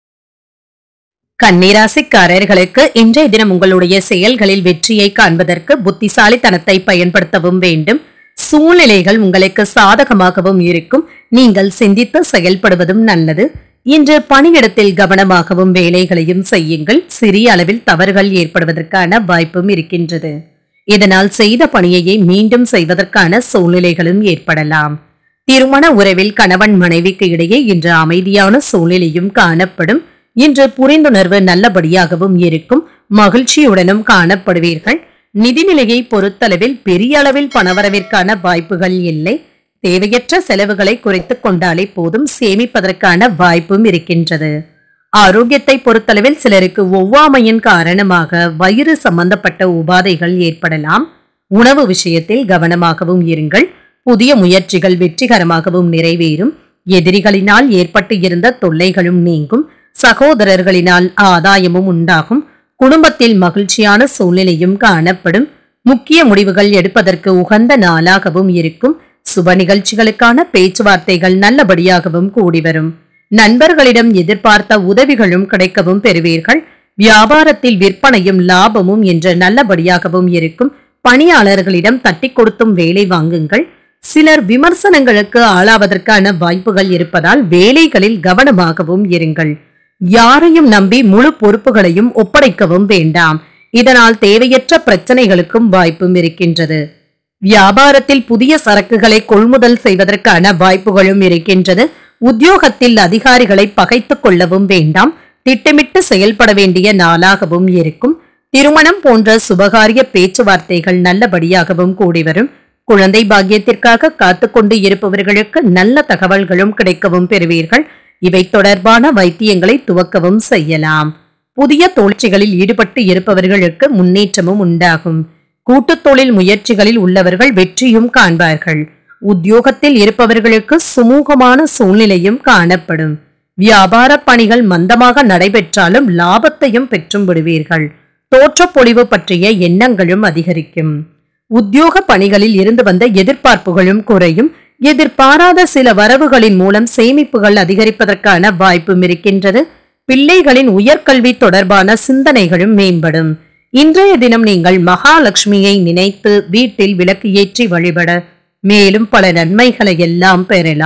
கன்னிராசிக்காரர்களுக்கு இன்றைய தினம் உங்களுடைய செயல்களில் வெற்றியை காண்பதற்கு புத்திசாலித்தனத்தை பயன்படுத்தவும் வேண்டும் சூழ்நிலைகள் உங்களுக்கு சாதகமாகவும் இருக்கும் நீங்கள் சிந்தித்து செயல்படுவதும் நல்லது இன்று பணியிடத்தில் கவனமாகவும் வேலைகளையும் செய்யுங்கள் சிறிய அளவில் தவறுகள் ஏற்படுவதற்கான வாய்ப்பும் இருக்கின்றது இதனால் செய்த பணியையே மீண்டும் செய்வதற்கான சூழ்நிலைகளும் ஏற்படலாம் திருமண உறவில் கணவன் மனைவிக்கு இடையே இன்று அமைதியான சூழ்நிலையும் காணப்படும் இன்று புரிந்துணர்வு நல்லபடியாகவும் இருக்கும் மகிழ்ச்சியுடனும் காணப்படுவீர்கள் நிதிநிலையை பொறுத்தளவில் பெரிய அளவில் பணவரவிற்கான வாய்ப்புகள் இல்லை தேவையற்ற செலவுகளை குறைத்துக் கொண்டாலே போதும் சேமிப்பதற்கான வாய்ப்பும் இருக்கின்றது ஆரோக்கியத்தை பொறுத்தளவில் சிலருக்கு ஒவ்வாமையின் காரணமாக வயிறு சம்பந்தப்பட்ட உபாதைகள் ஏற்படலாம் உணவு விஷயத்தில் கவனமாகவும் இருங்கள் புதிய முயற்சிகள் வெற்றிகரமாகவும் நிறைவேறும் எதிரிகளினால் ஏற்பட்டு இருந்த தொல்லைகளும் நீங்கும் சகோதரர்களினால் ஆதாயமும் உண்டாகும் குடும்பத்தில் மகிழ்ச்சியான சூழ்நிலையும் காணப்படும் முக்கிய முடிவுகள் எடுப்பதற்கு உகந்த நாளாகவும் இருக்கும் சுப நிகழ்ச்சிகளுக்கான பேச்சுவார்த்தைகள் நல்லபடியாகவும் கூடி வரும் நண்பர்களிடம் எதிர்பார்த்த உதவிகளும் கிடைக்கவும் பெறுவீர்கள் வியாபாரத்தில் விற்பனையும் லாபமும் என்று நல்லபடியாகவும் இருக்கும் பணியாளர்களிடம் தட்டி கொடுத்தும் வேலை வாங்குங்கள் சிலர் விமர்சனங்களுக்கு ஆளாவதற்கான வாய்ப்புகள் இருப்பதால் வேலைகளில் கவனமாகவும் இருங்கள் யாரையும் நம்பி முழு பொறுப்புகளையும் ஒப்படைக்கவும் வேண்டாம் இதனால் தேவையற்ற பிரச்சனைகளுக்கும் வாய்ப்பும் இருக்கின்றது வியாபாரத்தில் புதிய சரக்குகளை கொள்முதல் செய்வதற்கான வாய்ப்புகளும் இருக்கின்றது உத்தியோகத்தில் அதிகாரிகளை பகைத்துக் கொள்ளவும் வேண்டாம் திட்டமிட்டு செயல்பட வேண்டிய நாளாகவும் இருக்கும் திருமணம் போன்ற சுபகாரிய பேச்சுவார்த்தைகள் நல்லபடியாகவும் கூடி வரும் குழந்தை பாக்கியத்திற்காக காத்துக்கொண்டு இருப்பவர்களுக்கு நல்ல தகவல்களும் கிடைக்கவும் பெறுவீர்கள் இவை தொடர்பான வைத்தியங்களை துவக்கவும் செய்யலாம் புதிய தொழிற்சிகளில் ஈடுபட்டு இருப்பவர்களுக்கு முன்னேற்றமும் உண்டாகும் கூட்டுத் தொழில் முயற்சிகளில் உள்ளவர்கள் வெற்றியும் காண்பார்கள் உத்தியோகத்தில் இருப்பவர்களுக்கு சுமூகமான சூழ்நிலையும் காணப்படும் வியாபார பணிகள் மந்தமாக நடைபெற்றாலும் லாபத்தையும் பெற்றும் விடுவீர்கள் தோற்றப்பொழிவு பற்றிய எண்ணங்களும் அதிகரிக்கும் உத்தியோக பணிகளில் இருந்து வந்த எதிர்பார்ப்புகளும் குறையும் எதிர்பாராத சில வரவுகளின் மூலம் சேமிப்புகள் அதிகரிப்பதற்கான வாய்ப்பும் இருக்கின்றது பிள்ளைகளின் உயர்கல்வி தொடர்பான சிந்தனைகளும் மேம்படும் இன்றைய தினம் நீங்கள் மகாலட்சுமியை நினைத்து வீட்டில் விளக்கு ஏற்றி வழிபட மேலும் பல நன்மைகளை எல்லாம் பெறலாம்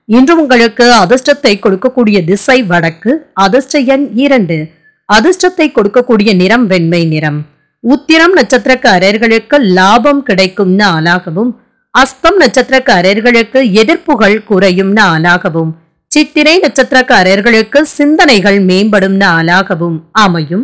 இன்று உங்களுக்கு அதிர்ஷ்டத்தை கொடுக்கக்கூடிய திசை வடக்கு அதிர்ஷ்ட எண் இரண்டு அதிர்ஷ்டத்தை கொடுக்கக்கூடிய நிறம் வெண்மை நிறம் உத்திரம் நட்சத்திரக்காரர்களுக்கு லாபம் கிடைக்கும் நாளாகவும் அஸ்தம் நட்சத்திரக்காரர்களுக்கு எதிர்ப்புகள் குறையும் நாளாகவும் சித்திரை நட்சத்திரக்காரர்களுக்கு சிந்தனைகள் மேம்படும் நாளாகவும் அமையும்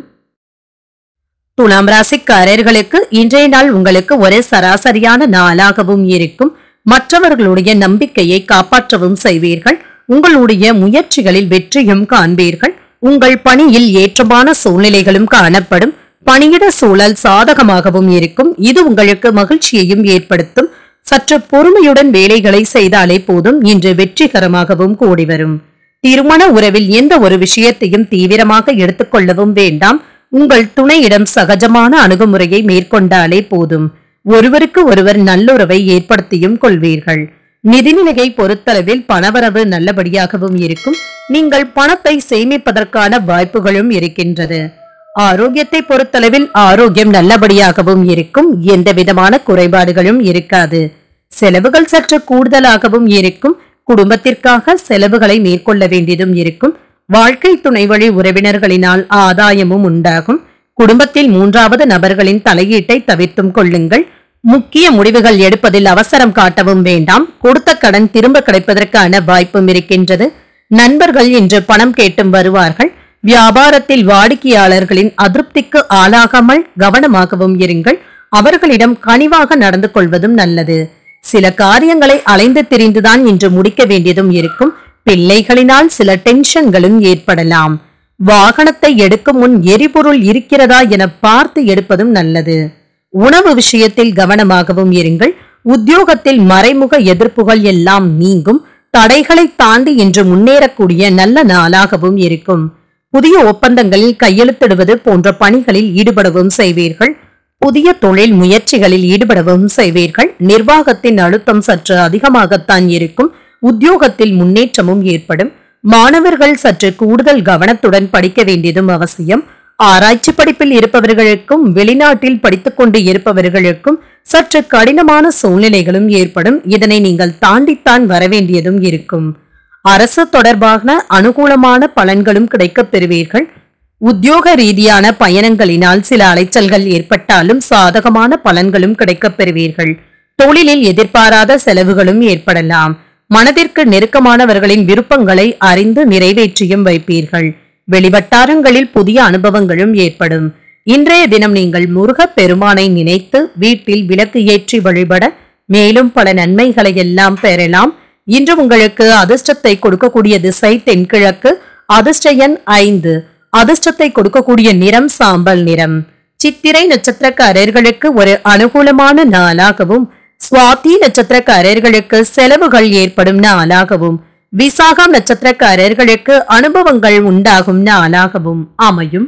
துலாம் ராசிக்காரர்களுக்கு இன்றைய நாள் உங்களுக்கு ஒரு சராசரியான நாளாகவும் இருக்கும் மற்றவர்களுடைய நம்பிக்கையை காப்பாற்றவும் செய்வீர்கள் உங்களுடைய முயற்சிகளில் வெற்றியும் காண்பீர்கள் உங்கள் பணியில் ஏற்றமான சூழ்நிலைகளும் காணப்படும் பணியிட சூழல் சாதகமாகவும் இருக்கும் இது உங்களுக்கு மகிழ்ச்சியையும் ஏற்படுத்தும் சற்று பொறுமையுடன் வேலைகளை செய்தாலே போதும் இன்று வெற்றிகரமாகவும் கூடி வரும் திருமண உறவில் எந்த ஒரு விஷயத்தையும் தீவிரமாக எடுத்துக்கொள்ளவும் வேண்டாம் உங்கள் துணையிடம் சகஜமான அணுகுமுறையை மேற்கொண்டாலே போதும் ஒருவருக்கு ஒருவர் நல்லுறவை ஏற்படுத்தியும் கொள்வீர்கள் நிதிநிலையை பொறுத்தளவில் பணவரவு நல்லபடியாகவும் இருக்கும் நீங்கள் பணத்தை சேமிப்பதற்கான வாய்ப்புகளும் இருக்கின்றது ஆரோக்கியத்தை பொறுத்தளவில் ஆரோக்கியம் நல்லபடியாகவும் இருக்கும் எந்த விதமான குறைபாடுகளும் இருக்காது செலவுகள் சற்று கூடுதலாகவும் இருக்கும் குடும்பத்திற்காக செலவுகளை மேற்கொள்ள வேண்டியதும் இருக்கும் வாழ்க்கை துணை வழி உறவினர்களினால் ஆதாயமும் உண்டாகும் குடும்பத்தில் மூன்றாவது நபர்களின் தலையீட்டை தவிர்த்தும் கொள்ளுங்கள் முக்கிய முடிவுகள் எடுப்பதில் அவசரம் காட்டவும் வேண்டாம் கொடுத்த கடன் திரும்ப கிடைப்பதற்கான வாய்ப்பும் இருக்கின்றது நண்பர்கள் இன்று பணம் கேட்டும் வருவார்கள் வியாபாரத்தில் வாடிக்கையாளர்களின் அதிருப்திக்கு ஆளாகாமல் கவனமாகவும் இருங்கள் அவர்களிடம் கனிவாக நடந்து கொள்வதும் நல்லது சில காரியங்களை அலைந்து திரிந்துதான் இன்று முடிக்க வேண்டியதும் இருக்கும் பிள்ளைகளினால் சில டென்ஷன்களும் ஏற்படலாம் வாகனத்தை எடுக்கும் முன் எரிபொருள் இருக்கிறதா என பார்த்து எடுப்பதும் நல்லது உணவு விஷயத்தில் கவனமாகவும் இருங்கள் உத்தியோகத்தில் மறைமுக எதிர்ப்புகள் எல்லாம் நீங்கும் தடைகளை தாண்டி இன்று முன்னேறக்கூடிய நல்ல நாளாகவும் இருக்கும் புதிய ஒப்பந்தங்களில் கையெழுத்திடுவது போன்ற பணிகளில் ஈடுபடவும் செய்வீர்கள் புதிய தொழில் முயற்சிகளில் ஈடுபடவும் செய்வீர்கள் நிர்வாகத்தின் அழுத்தம் சற்று அதிகமாகத்தான் இருக்கும் உத்தியோகத்தில் முன்னேற்றமும் ஏற்படும் மாணவர்கள் சற்று கூடுதல் கவனத்துடன் படிக்க வேண்டியதும் அவசியம் ஆராய்ச்சி படிப்பில் இருப்பவர்களுக்கும் வெளிநாட்டில் படித்துக் கொண்டு இருப்பவர்களுக்கும் சற்று கடினமான சூழ்நிலைகளும் ஏற்படும் இதனை நீங்கள் தாண்டித்தான் வரவேண்டியதும் இருக்கும் அரசு தொடர்பான அனுகூலமான பலன்களும் கிடைக்கப் பெறுவீர்கள் உத்தியோக ரீதியான பயணங்களினால் சில அலைச்சல்கள் ஏற்பட்டாலும் சாதகமான பலன்களும் கிடைக்கப் பெறுவீர்கள் தொழிலில் எதிர்பாராத செலவுகளும் ஏற்படலாம் மனதிற்கு நெருக்கமானவர்களின் விருப்பங்களை அறிந்து நிறைவேற்றியும் வைப்பீர்கள் வெளிவட்டாரங்களில் புதிய அனுபவங்களும் ஏற்படும் இன்றைய தினம் நீங்கள் முருகப் பெருமானை நினைத்து வீட்டில் விளக்கு ஏற்றி வழிபட மேலும் பல நன்மைகளை எல்லாம் பெறலாம் இன்று உங்களுக்கு அதிர்ஷ்டத்தை கொடுக்கக்கூடிய திசை தென்கிழக்கு அதிர்ஷ்ட எண் ஐந்து அதிர்ஷ்டத்தை கொடுக்கக்கூடிய நிறம் சாம்பல் நிறம் சித்திரை நட்சத்திரக்காரர்களுக்கு ஒரு அனுகூலமான நாளாகவும் சுவாதி நட்சத்திரக்காரர்களுக்கு செலவுகள் ஏற்படும் நாளாகவும் விசாகம் நட்சத்திரக்காரர்களுக்கு அனுபவங்கள் உண்டாகும் நாளாகவும் அமையும்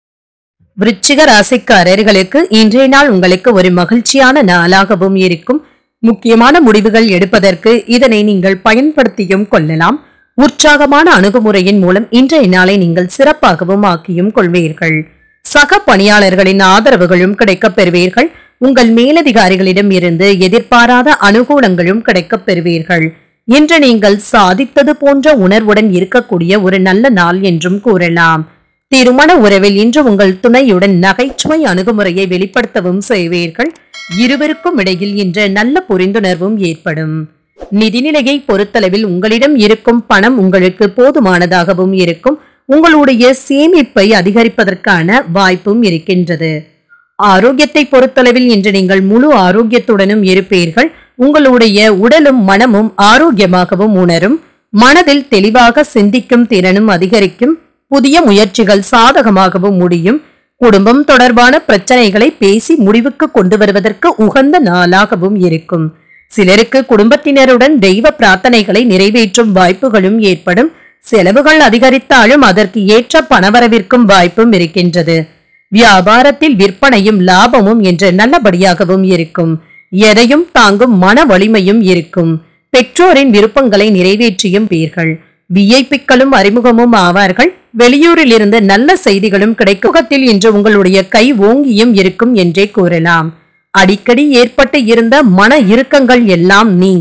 விருச்சிக ராசிக்காரர்களுக்கு இன்றைய நாள் உங்களுக்கு ஒரு மகிழ்ச்சியான நாளாகவும் இருக்கும் முக்கியமான முடிவுகள் எடுப்பதற்கு இதனை நீங்கள் பயன்படுத்தியும் கொள்ளலாம் உற்சாகமான அணுகுமுறையின் மூலம் இன்றைய நாளை நீங்கள் சிறப்பாகவும் ஆக்கியும் கொள்வீர்கள் சக பணியாளர்களின் ஆதரவுகளும் கிடைக்கப் பெறுவீர்கள் உங்கள் மேலதிகாரிகளிடம் இருந்து எதிர்பாராத அனுகூலங்களும் கிடைக்கப் பெறுவீர்கள் இன்று நீங்கள் சாதித்தது போன்ற உணர்வுடன் இருக்கக்கூடிய ஒரு நல்ல நாள் என்றும் கூறலாம் திருமண உறவில் இன்று உங்கள் துணையுடன் நகைச்சுவை அணுகுமுறையை வெளிப்படுத்தவும் செய்வீர்கள் இருவருக்கும் இடையில் இன்று நல்ல புரிந்துணர்வும் ஏற்படும் நிதிநிலையை பொறுத்தளவில் உங்களிடம் இருக்கும் பணம் உங்களுக்கு போதுமானதாகவும் இருக்கும் உங்களுடைய சேமிப்பை அதிகரிப்பதற்கான வாய்ப்பும் இருக்கின்றது ஆரோக்கியத்தை பொறுத்தளவில் இன்று நீங்கள் முழு ஆரோக்கியத்துடனும் இருப்பீர்கள் உங்களுடைய உடலும் மனமும் ஆரோக்கியமாகவும் உணரும் மனதில் தெளிவாக சிந்திக்கும் திறனும் அதிகரிக்கும் புதிய முயற்சிகள் சாதகமாகவும் முடியும் குடும்பம் தொடர்பான பிரச்சனைகளை பேசி முடிவுக்கு கொண்டு வருவதற்கு உகந்த நாளாகவும் இருக்கும் சிலருக்கு குடும்பத்தினருடன் தெய்வ பிரார்த்தனைகளை நிறைவேற்றும் வாய்ப்புகளும் ஏற்படும் செலவுகள் அதிகரித்தாலும் அதற்கு ஏற்ற பணவரவிற்கும் வாய்ப்பும் இருக்கின்றது வியாபாரத்தில் விற்பனையும் லாபமும் என்று நல்லபடியாகவும் இருக்கும் எதையும் தாங்கும் மன வலிமையும் இருக்கும் பெற்றோரின் விருப்பங்களை நிறைவேற்றியும் பீர்கள் விஐபிக்களும் அறிமுகமும் ஆவார்கள் வெளியூரில் இருந்து நல்ல செய்திகளும் கிடைக்கும் முகத்தில் இன்று உங்களுடைய கை ஓங்கியும் இருக்கும் என்றே கூறலாம் அடிக்கடி ஏற்பட்டு இருந்த மன இறுக்கங்கள் எல்லாம் நீங்கும்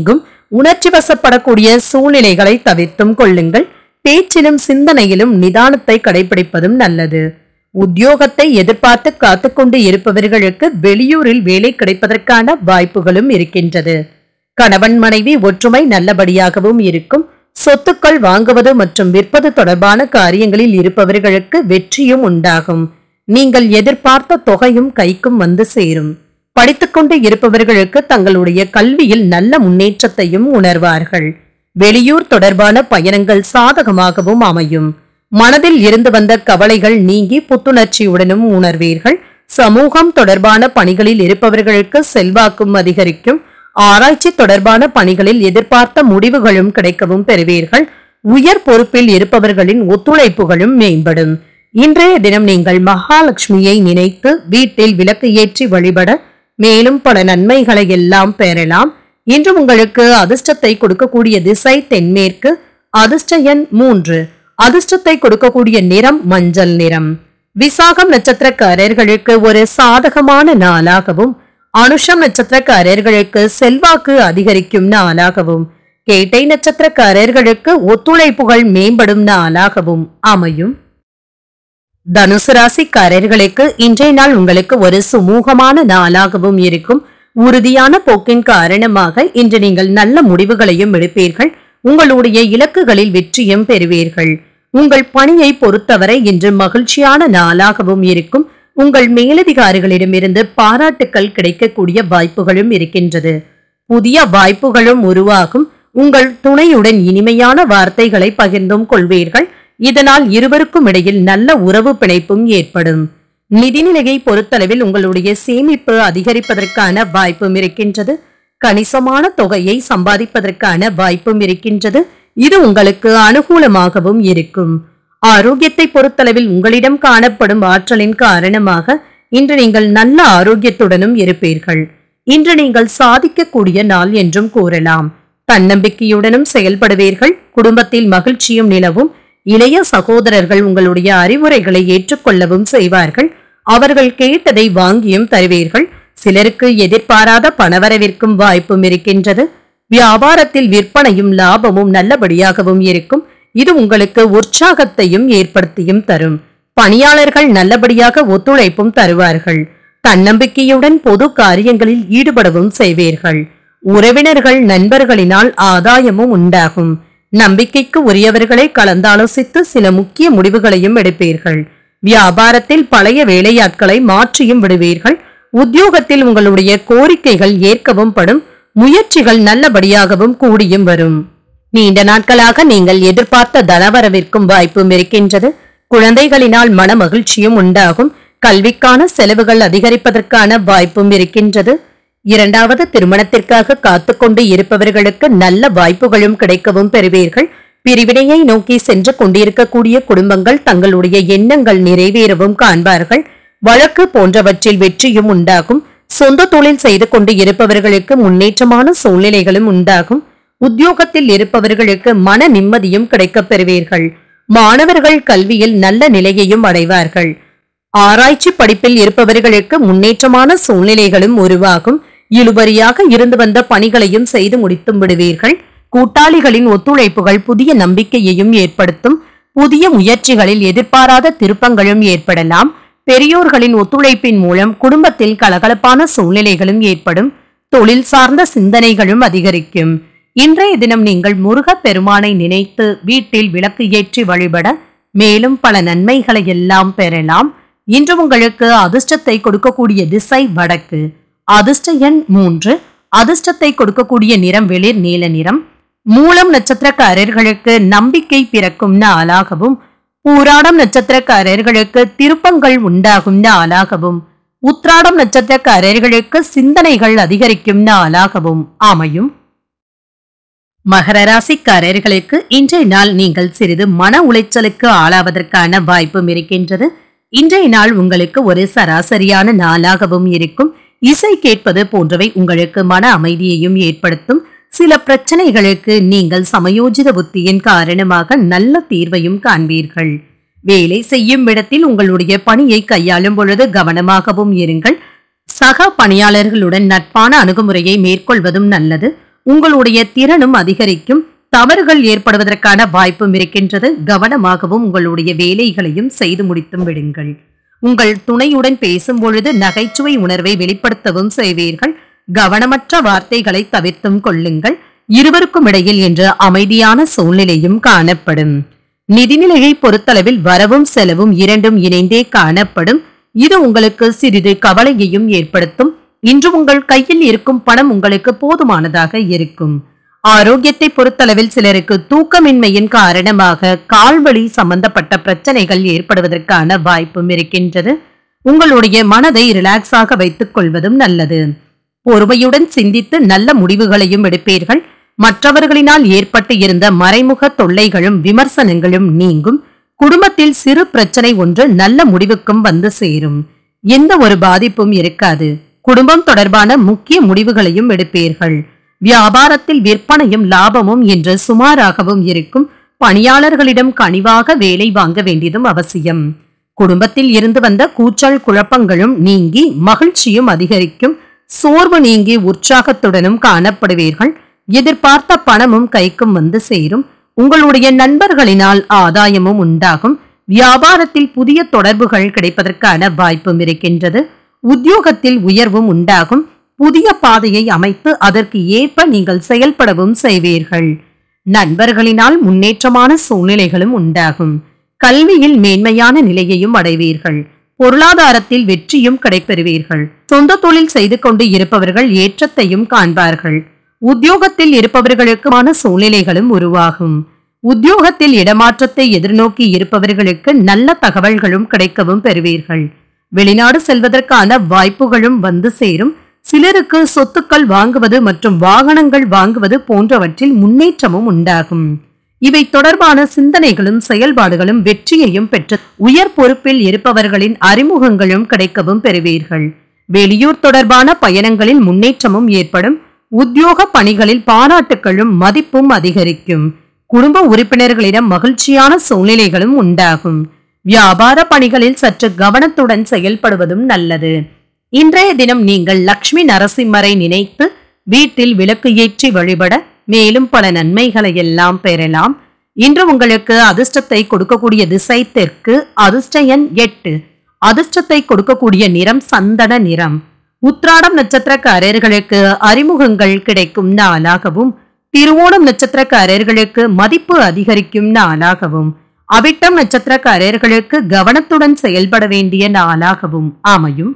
உணர்ச்சி வசப்படக்கூடிய சூழ்நிலைகளை தவிர்த்தும் கொள்ளுங்கள் பேச்சிலும் சிந்தனையிலும் நிதானத்தை கடைபிடிப்பதும் நல்லது உத்தியோகத்தை எதிர்பார்த்து காத்துக்கொண்டு இருப்பவர்களுக்கு வெளியூரில் வேலை கிடைப்பதற்கான வாய்ப்புகளும் இருக்கின்றது கணவன் மனைவி ஒற்றுமை நல்லபடியாகவும் இருக்கும் சொத்துக்கள் வாங்குவது மற்றும் விற்பது தொடர்பான காரியங்களில் இருப்பவர்களுக்கு வெற்றியும் உண்டாகும் நீங்கள் எதிர்பார்த்த தொகையும் கைக்கும் வந்து சேரும் படித்துக்கொண்டு இருப்பவர்களுக்கு தங்களுடைய கல்வியில் நல்ல முன்னேற்றத்தையும் உணர்வார்கள் வெளியூர் தொடர்பான பயணங்கள் சாதகமாகவும் அமையும் மனதில் இருந்து வந்த கவலைகள் நீங்கி புத்துணர்ச்சியுடனும் உணர்வீர்கள் சமூகம் தொடர்பான பணிகளில் இருப்பவர்களுக்கு செல்வாக்கும் அதிகரிக்கும் ஆராய்ச்சி தொடர்பான பணிகளில் எதிர்பார்த்த முடிவுகளும் கிடைக்கவும் பெறுவீர்கள் உயர் பொறுப்பில் இருப்பவர்களின் ஒத்துழைப்புகளும் மேம்படும் இன்றைய தினம் நீங்கள் மகாலட்சுமியை நினைத்து வீட்டில் விளக்கு ஏற்றி வழிபட மேலும் பல நன்மைகளை எல்லாம் பெறலாம் இன்று உங்களுக்கு அதிர்ஷ்டத்தை கொடுக்கக்கூடிய திசை தென்மேற்கு அதிர்ஷ்ட எண் மூன்று அதிர்ஷ்டத்தை கொடுக்கக்கூடிய நிறம் மஞ்சள் நிறம் விசாகம் நட்சத்திரக்காரர்களுக்கு ஒரு சாதகமான நாளாகவும் அனுஷம் நட்சத்திரக்காரர்களுக்கு செல்வாக்கு அதிகரிக்கும் நாளாகவும் கேட்டை நட்சத்திரக்காரர்களுக்கு ஒத்துழைப்புகள் மேம்படும் நாளாகவும் அமையும் தனுசு ராசிக்காரர்களுக்கு இன்றைய நாள் உங்களுக்கு ஒரு சுமூகமான நாளாகவும் இருக்கும் உறுதியான போக்கின் காரணமாக இன்று நீங்கள் நல்ல முடிவுகளையும் எடுப்பீர்கள் உங்களுடைய இலக்குகளில் வெற்றியும் பெறுவீர்கள் உங்கள் பணியை பொறுத்தவரை இன்று மகிழ்ச்சியான நாளாகவும் இருக்கும் உங்கள் மேலதிகாரிகளிடமிருந்து பாராட்டுக்கள் கிடைக்கக்கூடிய வாய்ப்புகளும் இருக்கின்றது புதிய வாய்ப்புகளும் உருவாகும் உங்கள் துணையுடன் இனிமையான வார்த்தைகளை பகிர்ந்தும் கொள்வீர்கள் இதனால் இருவருக்கும் இடையில் நல்ல உறவு பிணைப்பும் ஏற்படும் நிதிநிலையை பொறுத்தளவில் உங்களுடைய சேமிப்பு அதிகரிப்பதற்கான வாய்ப்பும் இருக்கின்றது கணிசமான தொகையை சம்பாதிப்பதற்கான வாய்ப்பும் இருக்கின்றது இது உங்களுக்கு அனுகூலமாகவும் இருக்கும் ஆரோக்கியத்தை பொறுத்தளவில் உங்களிடம் காணப்படும் ஆற்றலின் காரணமாக இன்று நீங்கள் நல்ல ஆரோக்கியத்துடனும் இருப்பீர்கள் இன்று நீங்கள் சாதிக்கக்கூடிய நாள் என்றும் கூறலாம் தன்னம்பிக்கையுடனும் செயல்படுவீர்கள் குடும்பத்தில் மகிழ்ச்சியும் நிலவும் இளைய சகோதரர்கள் உங்களுடைய அறிவுரைகளை ஏற்றுக்கொள்ளவும் செய்வார்கள் அவர்கள் கேட்டதை வாங்கியும் தருவீர்கள் சிலருக்கு எதிர்பாராத பணவரவிற்கும் வாய்ப்பும் இருக்கின்றது வியாபாரத்தில் விற்பனையும் லாபமும் நல்லபடியாகவும் இருக்கும் இது உங்களுக்கு உற்சாகத்தையும் ஏற்படுத்தியும் தரும் பணியாளர்கள் நல்லபடியாக ஒத்துழைப்பும் தருவார்கள் தன்னம்பிக்கையுடன் பொது காரியங்களில் ஈடுபடவும் செய்வீர்கள் உறவினர்கள் நண்பர்களினால் ஆதாயமும் உண்டாகும் நம்பிக்கைக்கு உரியவர்களை கலந்தாலோசித்து சில முக்கிய முடிவுகளையும் எடுப்பீர்கள் வியாபாரத்தில் பழைய வேலையாட்களை மாற்றியும் விடுவீர்கள் உத்தியோகத்தில் உங்களுடைய கோரிக்கைகள் ஏற்கவும் படும் முயற்சிகள் நல்லபடியாகவும் கூடியும் வரும் நீண்ட நாட்களாக நீங்கள் எதிர்பார்த்த தனவரவிற்கும் வாய்ப்பும் இருக்கின்றது குழந்தைகளினால் மன மகிழ்ச்சியும் உண்டாகும் கல்விக்கான செலவுகள் அதிகரிப்பதற்கான வாய்ப்பும் இருக்கின்றது இரண்டாவது திருமணத்திற்காக காத்துக்கொண்டு இருப்பவர்களுக்கு நல்ல வாய்ப்புகளும் கிடைக்கவும் பெறுவீர்கள் பிரிவினையை நோக்கி சென்று கொண்டிருக்கக்கூடிய குடும்பங்கள் தங்களுடைய எண்ணங்கள் நிறைவேறவும் காண்பார்கள் வழக்கு போன்றவற்றில் வெற்றியும் உண்டாகும் சொந்த தொழில் செய்து கொண்டு இருப்பவர்களுக்கு முன்னேற்றமான சூழ்நிலைகளும் உண்டாகும் உத்தியோகத்தில் இருப்பவர்களுக்கு மன நிம்மதியும் கிடைக்கப் பெறுவீர்கள் மாணவர்கள் கல்வியில் நல்ல நிலையையும் அடைவார்கள் ஆராய்ச்சி படிப்பில் இருப்பவர்களுக்கு முன்னேற்றமான சூழ்நிலைகளும் உருவாகும் இழுபறியாக இருந்து வந்த பணிகளையும் செய்து முடித்தும் விடுவீர்கள் கூட்டாளிகளின் ஒத்துழைப்புகள் புதிய நம்பிக்கையையும் ஏற்படுத்தும் புதிய முயற்சிகளில் எதிர்பாராத திருப்பங்களும் ஏற்படலாம் பெரியோர்களின் ஒத்துழைப்பின் மூலம் குடும்பத்தில் கலகலப்பான சூழ்நிலைகளும் ஏற்படும் தொழில் சார்ந்த சிந்தனைகளும் அதிகரிக்கும் இன்றைய தினம் நீங்கள் முருகப் பெருமானை நினைத்து வீட்டில் விளக்கு ஏற்றி வழிபட மேலும் பல நன்மைகளை எல்லாம் பெறலாம் இன்று உங்களுக்கு அதிர்ஷ்டத்தை கொடுக்கக்கூடிய திசை வடக்கு அதிர்ஷ்ட எண் மூன்று அதிர்ஷ்டத்தை கொடுக்கக்கூடிய நிறம் வெளிர் நீல நிறம் மூலம் நட்சத்திரக்காரர்களுக்கு நம்பிக்கை பிறக்கும் நாளாகவும் பூராடம் நட்சத்திரக்காரர்களுக்கு திருப்பங்கள் உண்டாகும் நாளாகவும் உத்ராடம் நட்சத்திரக்காரர்களுக்கு சிந்தனைகள் அதிகரிக்கும் நாளாகவும் அமையும் மகர ராசிக்காரர்களுக்கு இன்றைய நாள் நீங்கள் சிறிது மன உளைச்சலுக்கு ஆளாவதற்கான வாய்ப்பும் இருக்கின்றது இன்றைய நாள் உங்களுக்கு ஒரு சராசரியான நாளாகவும் இருக்கும் இசை கேட்பது போன்றவை உங்களுக்கு மன அமைதியையும் ஏற்படுத்தும் சில பிரச்சனைகளுக்கு நீங்கள் சமயோஜித புத்தியின் காரணமாக நல்ல தீர்வையும் காண்பீர்கள் வேலை செய்யும் இடத்தில் உங்களுடைய பணியை கையாளும் பொழுது கவனமாகவும் இருங்கள் சக பணியாளர்களுடன் நட்பான அணுகுமுறையை மேற்கொள்வதும் நல்லது உங்களுடைய திறனும் அதிகரிக்கும் தவறுகள் ஏற்படுவதற்கான வாய்ப்பும் இருக்கின்றது கவனமாகவும் உங்களுடைய வேலைகளையும் செய்து முடித்தும் விடுங்கள் உங்கள் துணையுடன் பேசும் பொழுது நகைச்சுவை உணர்வை வெளிப்படுத்தவும் செய்வீர்கள் கவனமற்ற வார்த்தைகளை தவிர்த்தும் கொள்ளுங்கள் இருவருக்கும் இடையில் என்ற அமைதியான சூழ்நிலையும் காணப்படும் நிதிநிலையை பொறுத்தளவில் வரவும் செலவும் இரண்டும் இணைந்தே காணப்படும் இது உங்களுக்கு சிறிது கவலையையும் ஏற்படுத்தும் இன்று உங்கள் கையில் இருக்கும் பணம் உங்களுக்கு போதுமானதாக இருக்கும் ஆரோக்கியத்தை பொறுத்தளவில் சிலருக்கு தூக்கமின்மையின் காரணமாக கால்வழி சம்பந்தப்பட்ட பிரச்சனைகள் ஏற்படுவதற்கான வாய்ப்பும் இருக்கின்றது உங்களுடைய மனதை ரிலாக்ஸாக வைத்துக் கொள்வதும் நல்லது பொறுமையுடன் சிந்தித்து நல்ல முடிவுகளையும் எடுப்பீர்கள் மற்றவர்களினால் ஏற்பட்டு இருந்த மறைமுக தொல்லைகளும் விமர்சனங்களும் நீங்கும் குடும்பத்தில் சிறு பிரச்சனை ஒன்று நல்ல முடிவுக்கும் வந்து சேரும் எந்த ஒரு பாதிப்பும் இருக்காது குடும்பம் தொடர்பான முக்கிய முடிவுகளையும் எடுப்பீர்கள் வியாபாரத்தில் விற்பனையும் லாபமும் என்று சுமாராகவும் இருக்கும் பணியாளர்களிடம் கனிவாக வேலை வாங்க வேண்டியதும் அவசியம் குடும்பத்தில் இருந்து வந்த கூச்சல் குழப்பங்களும் நீங்கி மகிழ்ச்சியும் அதிகரிக்கும் சோர்வு நீங்கி உற்சாகத்துடனும் காணப்படுவீர்கள் எதிர்பார்த்த பணமும் கைக்கும் வந்து சேரும் உங்களுடைய நண்பர்களினால் ஆதாயமும் உண்டாகும் வியாபாரத்தில் புதிய தொடர்புகள் கிடைப்பதற்கான வாய்ப்பும் இருக்கின்றது உத்தியோகத்தில் உயர்வும் உண்டாகும் புதிய பாதையை அமைத்து அதற்கு ஏற்ப நீங்கள் செயல்படவும் செய்வீர்கள் நண்பர்களினால் முன்னேற்றமான சூழ்நிலைகளும் உண்டாகும் கல்வியில் மேன்மையான நிலையையும் அடைவீர்கள் பொருளாதாரத்தில் வெற்றியும் கிடைப்பெறுவீர்கள் சொந்த தொழில் செய்து கொண்டு இருப்பவர்கள் ஏற்றத்தையும் காண்பார்கள் உத்தியோகத்தில் இருப்பவர்களுக்குமான சூழ்நிலைகளும் உருவாகும் உத்தியோகத்தில் இடமாற்றத்தை எதிர்நோக்கி இருப்பவர்களுக்கு நல்ல தகவல்களும் கிடைக்கவும் பெறுவீர்கள் வெளிநாடு செல்வதற்கான வாய்ப்புகளும் வந்து சேரும் சிலருக்கு சொத்துக்கள் வாங்குவது மற்றும் வாகனங்கள் வாங்குவது போன்றவற்றில் முன்னேற்றமும் உண்டாகும் இவை தொடர்பான சிந்தனைகளும் செயல்பாடுகளும் வெற்றியையும் பெற்று உயர் பொறுப்பில் இருப்பவர்களின் அறிமுகங்களும் கிடைக்கவும் பெறுவீர்கள் வெளியூர் தொடர்பான பயணங்களில் முன்னேற்றமும் ஏற்படும் உத்தியோக பணிகளில் பாராட்டுகளும் மதிப்பும் அதிகரிக்கும் குடும்ப உறுப்பினர்களிடம் மகிழ்ச்சியான சூழ்நிலைகளும் உண்டாகும் வியாபார பணிகளில் சற்று கவனத்துடன் செயல்படுவதும் நல்லது இன்றைய தினம் நீங்கள் லக்ஷ்மி நரசிம்மரை நினைத்து வீட்டில் விளக்கு ஏற்றி வழிபட மேலும் பல நன்மைகளை எல்லாம் பெறலாம் இன்று உங்களுக்கு அதிர்ஷ்டத்தை கொடுக்கக்கூடிய திசை தெற்கு அதிர்ஷ்ட எண் எட்டு அதிர்ஷ்டத்தை கொடுக்கக்கூடிய நிறம் சந்தன நிறம் உத்ராடம் நட்சத்திரக்காரர்களுக்கு அறிமுகங்கள் கிடைக்கும் நாளாகவும் திருவோணம் நட்சத்திரக்காரர்களுக்கு மதிப்பு அதிகரிக்கும் நாளாகவும் அவிட்டம் நட்சத்திரக்காரர்களுக்கு கவனத்துடன் செயல்பட வேண்டிய நாளாகவும் அமையும்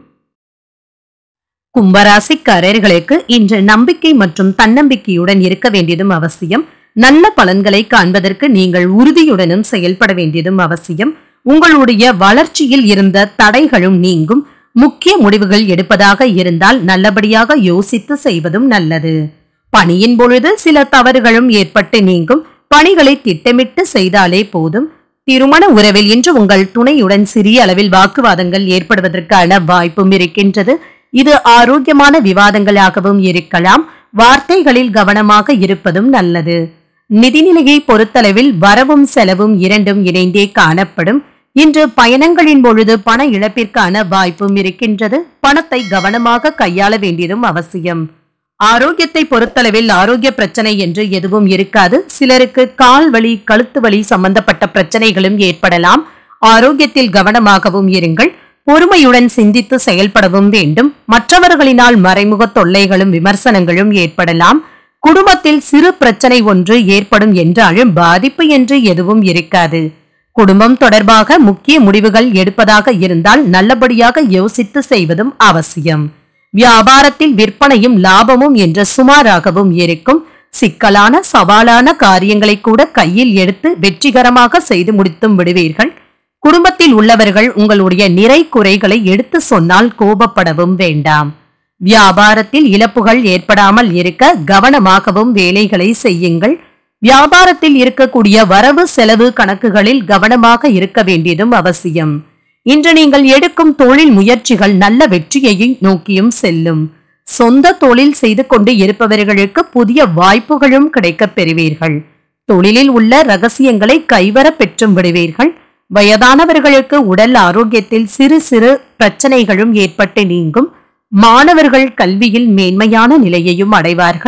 கும்பராசிக்காரர்களுக்கு இன்று நம்பிக்கை மற்றும் தன்னம்பிக்கையுடன் இருக்க வேண்டியதும் அவசியம் நல்ல பலன்களை காண்பதற்கு நீங்கள் உறுதியுடனும் செயல்பட வேண்டியதும் அவசியம் உங்களுடைய வளர்ச்சியில் இருந்த தடைகளும் நீங்கும் முக்கிய முடிவுகள் எடுப்பதாக இருந்தால் நல்லபடியாக யோசித்து செய்வதும் நல்லது பணியின் பொழுது சில தவறுகளும் ஏற்பட்டு நீங்கும் பணிகளை திட்டமிட்டு செய்தாலே போதும் திருமண உறவில் இன்று உங்கள் துணையுடன் சிறிய அளவில் வாக்குவாதங்கள் ஏற்படுவதற்கான வாய்ப்பும் இருக்கின்றது இது ஆரோக்கியமான விவாதங்களாகவும் இருக்கலாம் வார்த்தைகளில் கவனமாக இருப்பதும் நல்லது நிதிநிலையை பொறுத்தளவில் வரவும் செலவும் இரண்டும் இணைந்தே காணப்படும் இன்று பயணங்களின் பொழுது பண இழப்பிற்கான வாய்ப்பும் இருக்கின்றது பணத்தை கவனமாக கையாள வேண்டியதும் அவசியம் ஆரோக்கியத்தை பொறுத்தளவில் ஆரோக்கிய பிரச்சனை என்று எதுவும் இருக்காது சிலருக்கு கால் வலி கழுத்து வலி சம்பந்தப்பட்ட பிரச்சனைகளும் ஏற்படலாம் ஆரோக்கியத்தில் கவனமாகவும் இருங்கள் பொறுமையுடன் சிந்தித்து செயல்படவும் வேண்டும் மற்றவர்களினால் மறைமுக தொல்லைகளும் விமர்சனங்களும் ஏற்படலாம் குடும்பத்தில் சிறு பிரச்சனை ஒன்று ஏற்படும் என்றாலும் பாதிப்பு என்று எதுவும் இருக்காது குடும்பம் தொடர்பாக முக்கிய முடிவுகள் எடுப்பதாக இருந்தால் நல்லபடியாக யோசித்து செய்வதும் அவசியம் வியாபாரத்தில் விற்பனையும் லாபமும் என்ற சுமாராகவும் இருக்கும் சிக்கலான சவாலான காரியங்களை கூட கையில் எடுத்து வெற்றிகரமாக செய்து முடித்தும் விடுவீர்கள் குடும்பத்தில் உள்ளவர்கள் உங்களுடைய நிறை குறைகளை எடுத்து சொன்னால் கோபப்படவும் வேண்டாம் வியாபாரத்தில் இழப்புகள் ஏற்படாமல் இருக்க கவனமாகவும் வேலைகளை செய்யுங்கள் வியாபாரத்தில் இருக்கக்கூடிய வரவு செலவு கணக்குகளில் கவனமாக இருக்க வேண்டியதும் அவசியம் இன்று நீங்கள் எடுக்கும் தொழில் முயற்சிகள் நல்ல வெற்றியை நோக்கியும் செல்லும் சொந்த தொழில் செய்து கொண்டு இருப்பவர்களுக்கு புதிய வாய்ப்புகளும் கிடைக்கப் பெறுவீர்கள் தொழிலில் உள்ள ரகசியங்களை கைவர பெற்றும் விடுவீர்கள் வயதானவர்களுக்கு உடல் ஆரோக்கியத்தில் சிறு சிறு பிரச்சனைகளும் ஏற்பட்டு நீங்கும் மாணவர்கள் கல்வியில் மேன்மையான நிலையையும் அடைவார்கள்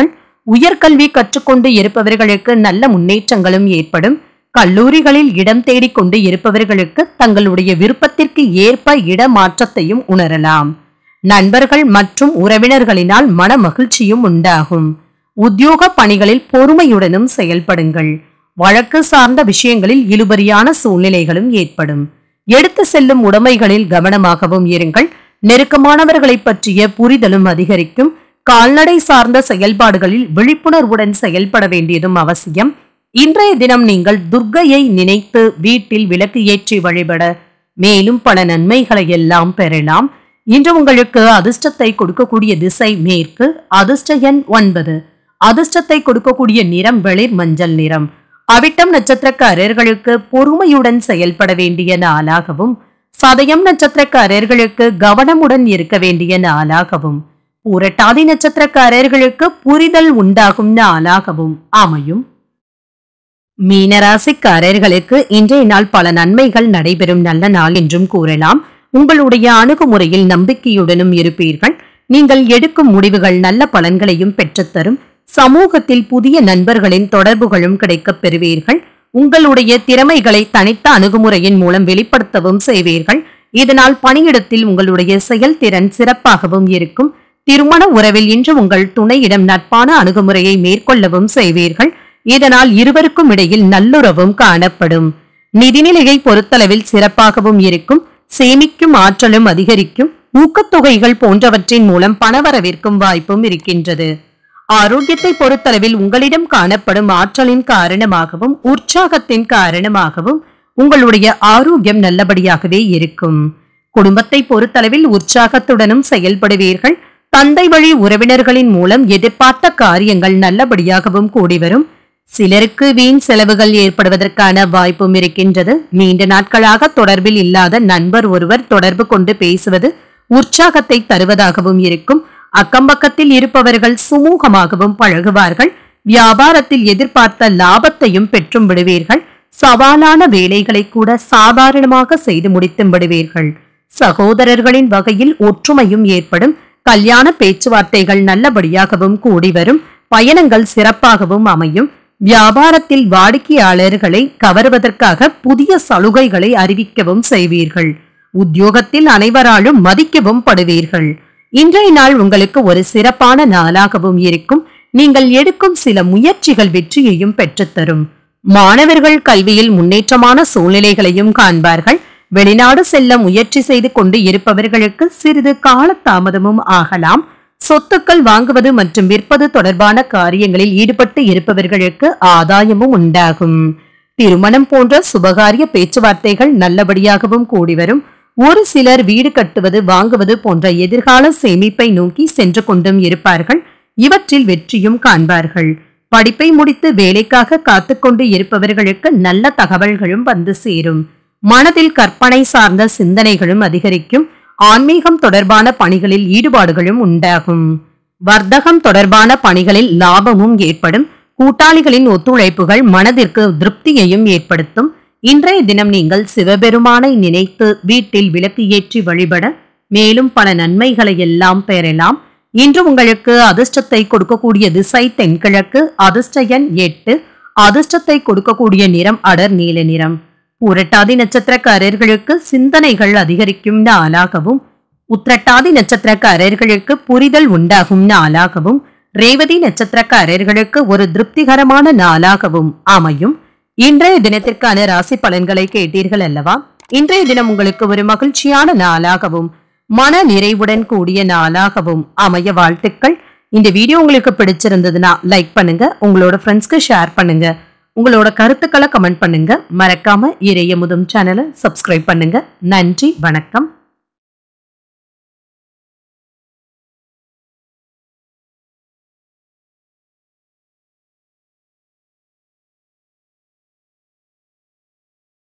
உயர்கல்வி கற்றுக்கொண்டு இருப்பவர்களுக்கு நல்ல முன்னேற்றங்களும் ஏற்படும் கல்லூரிகளில் இடம் தேடிக்கொண்டு இருப்பவர்களுக்கு தங்களுடைய விருப்பத்திற்கு ஏற்ப இடமாற்றத்தையும் உணரலாம் நண்பர்கள் மற்றும் உறவினர்களினால் மன மகிழ்ச்சியும் உண்டாகும் உத்தியோக பணிகளில் பொறுமையுடனும் செயல்படுங்கள் வழக்கு சார்ந்த விஷயங்களில் இழுபறியான சூழ்நிலைகளும் ஏற்படும் எடுத்து செல்லும் உடைமைகளில் கவனமாகவும் இருங்கள் நெருக்கமானவர்களை பற்றிய புரிதலும் அதிகரிக்கும் கால்நடை சார்ந்த செயல்பாடுகளில் விழிப்புணர்வுடன் செயல்பட வேண்டியதும் அவசியம் இன்றைய தினம் நீங்கள் துர்க்கையை நினைத்து வீட்டில் விளக்கு ஏற்றி வழிபட மேலும் பல நன்மைகளை எல்லாம் பெறலாம் இன்று உங்களுக்கு அதிர்ஷ்டத்தை கொடுக்கக்கூடிய திசை மேற்கு அதிர்ஷ்ட எண் ஒன்பது அதிர்ஷ்டத்தை கொடுக்கக்கூடிய நிறம் வெளிர் மஞ்சள் நிறம் அவிட்டம் நட்சத்திரக்காரர்களுக்கு பொறுமையுடன் செயல்பட வேண்டிய நாளாகவும் சதயம் நட்சத்திரக்காரர்களுக்கு கவனமுடன் இருக்க வேண்டிய நாளாகவும் பூரட்டாதி நட்சத்திரக்காரர்களுக்கு புரிதல் உண்டாகும் நாளாகவும் அமையும் மீனராசிக்காரர்களுக்கு இன்றைய நாள் பல நன்மைகள் நடைபெறும் நல்ல நாள் என்றும் கூறலாம் உங்களுடைய அணுகுமுறையில் நம்பிக்கையுடனும் இருப்பீர்கள் நீங்கள் எடுக்கும் முடிவுகள் நல்ல பலன்களையும் பெற்றுத்தரும் சமூகத்தில் புதிய நண்பர்களின் தொடர்புகளும் கிடைக்கப் பெறுவீர்கள் உங்களுடைய திறமைகளை தனித்த அணுகுமுறையின் மூலம் வெளிப்படுத்தவும் செய்வீர்கள் இதனால் பணியிடத்தில் உங்களுடைய செயல்திறன் சிறப்பாகவும் இருக்கும் திருமண உறவில் இன்று உங்கள் துணையிடம் நட்பான அணுகுமுறையை மேற்கொள்ளவும் செய்வீர்கள் இதனால் இருவருக்கும் இடையில் நல்லுறவும் காணப்படும் நிதிநிலையை பொறுத்தளவில் சிறப்பாகவும் இருக்கும் சேமிக்கும் ஆற்றலும் அதிகரிக்கும் ஊக்கத்தொகைகள் போன்றவற்றின் மூலம் பணவரவிற்கும் வாய்ப்பும் இருக்கின்றது ஆரோக்கியத்தை பொறுத்தளவில் உங்களிடம் காணப்படும் ஆற்றலின் காரணமாகவும் உற்சாகத்தின் காரணமாகவும் உங்களுடைய ஆரோக்கியம் நல்லபடியாகவே இருக்கும் குடும்பத்தை பொறுத்தளவில் உற்சாகத்துடனும் செயல்படுவீர்கள் தந்தை வழி உறவினர்களின் மூலம் எதிர்பார்த்த காரியங்கள் நல்லபடியாகவும் கூடி வரும் சிலருக்கு வீண் செலவுகள் ஏற்படுவதற்கான வாய்ப்பும் இருக்கின்றது நீண்ட நாட்களாக தொடர்பில் இல்லாத நண்பர் ஒருவர் தொடர்பு கொண்டு பேசுவது உற்சாகத்தை தருவதாகவும் இருக்கும் அக்கம்பக்கத்தில் இருப்பவர்கள் சுமூகமாகவும் பழகுவார்கள் வியாபாரத்தில் எதிர்பார்த்த லாபத்தையும் பெற்றும் விடுவீர்கள் சவாலான வேலைகளை கூட சாதாரணமாக செய்து முடித்தும் விடுவீர்கள் சகோதரர்களின் வகையில் ஒற்றுமையும் ஏற்படும் கல்யாண பேச்சுவார்த்தைகள் நல்லபடியாகவும் கூடி வரும் பயணங்கள் சிறப்பாகவும் அமையும் வியாபாரத்தில் வாடிக்கையாளர்களை கவருவதற்காக புதிய சலுகைகளை அறிவிக்கவும் செய்வீர்கள் உத்தியோகத்தில் அனைவராலும் மதிக்கவும் படுவீர்கள் இன்றைய நாள் உங்களுக்கு ஒரு சிறப்பான நாளாகவும் இருக்கும் நீங்கள் எடுக்கும் சில முயற்சிகள் வெற்றியையும் பெற்றுத்தரும் மாணவர்கள் கல்வியில் முன்னேற்றமான சூழ்நிலைகளையும் காண்பார்கள் வெளிநாடு செல்ல முயற்சி செய்து கொண்டு இருப்பவர்களுக்கு சிறிது காலதாமதமும் ஆகலாம் சொத்துக்கள் வாங்குவது மற்றும் விற்பது தொடர்பான காரியங்களில் ஈடுபட்டு இருப்பவர்களுக்கு ஆதாயமும் உண்டாகும் திருமணம் போன்ற சுபகாரிய பேச்சுவார்த்தைகள் நல்லபடியாகவும் கூடி வரும் ஒரு சிலர் வீடு கட்டுவது வாங்குவது போன்ற எதிர்கால சேமிப்பை நோக்கி சென்று கொண்டும் இருப்பார்கள் இவற்றில் வெற்றியும் காண்பார்கள் படிப்பை முடித்து வேலைக்காக காத்துக்கொண்டு இருப்பவர்களுக்கு நல்ல தகவல்களும் வந்து சேரும் மனதில் கற்பனை சார்ந்த சிந்தனைகளும் அதிகரிக்கும் ஆன்மீகம் தொடர்பான பணிகளில் ஈடுபாடுகளும் உண்டாகும் வர்த்தகம் தொடர்பான பணிகளில் லாபமும் ஏற்படும் கூட்டாளிகளின் ஒத்துழைப்புகள் மனதிற்கு திருப்தியையும் ஏற்படுத்தும் இன்றைய தினம் நீங்கள் சிவபெருமானை நினைத்து வீட்டில் விளக்கு ஏற்றி வழிபட மேலும் பல நன்மைகளை எல்லாம் பெறலாம் இன்று உங்களுக்கு அதிர்ஷ்டத்தை கொடுக்கக்கூடிய திசை தென்கிழக்கு அதிர்ஷ்ட எண் எட்டு அதிர்ஷ்டத்தை கொடுக்கக்கூடிய நிறம் அடர் நீல நிறம் புரட்டாதி நட்சத்திரக்காரர்களுக்கு சிந்தனைகள் அதிகரிக்கும் நாளாகவும் உத்திரட்டாதி நட்சத்திரக்காரர்களுக்கு புரிதல் உண்டாகும் நாளாகவும் ரேவதி நட்சத்திரக்காரர்களுக்கு ஒரு திருப்திகரமான நாளாகவும் அமையும் இன்றைய தினத்திற்கான ராசி பலன்களை கேட்டீர்கள் அல்லவா இன்றைய தினம் உங்களுக்கு ஒரு மகிழ்ச்சியான நாளாகவும் மன நிறைவுடன் கூடிய நாளாகவும் அமைய வாழ்த்துக்கள் இந்த வீடியோ உங்களுக்கு பிடிச்சிருந்ததுன்னா லைக் பண்ணுங்க உங்களோட ஃப்ரெண்ட்ஸ்க்கு ஷேர் பண்ணுங்க உங்களோட கருத்துக்களை கமெண்ட் பண்ணுங்க மறக்காம இறைய முதம் சேனலை சப்ஸ்கிரைப் பண்ணுங்க நன்றி வணக்கம்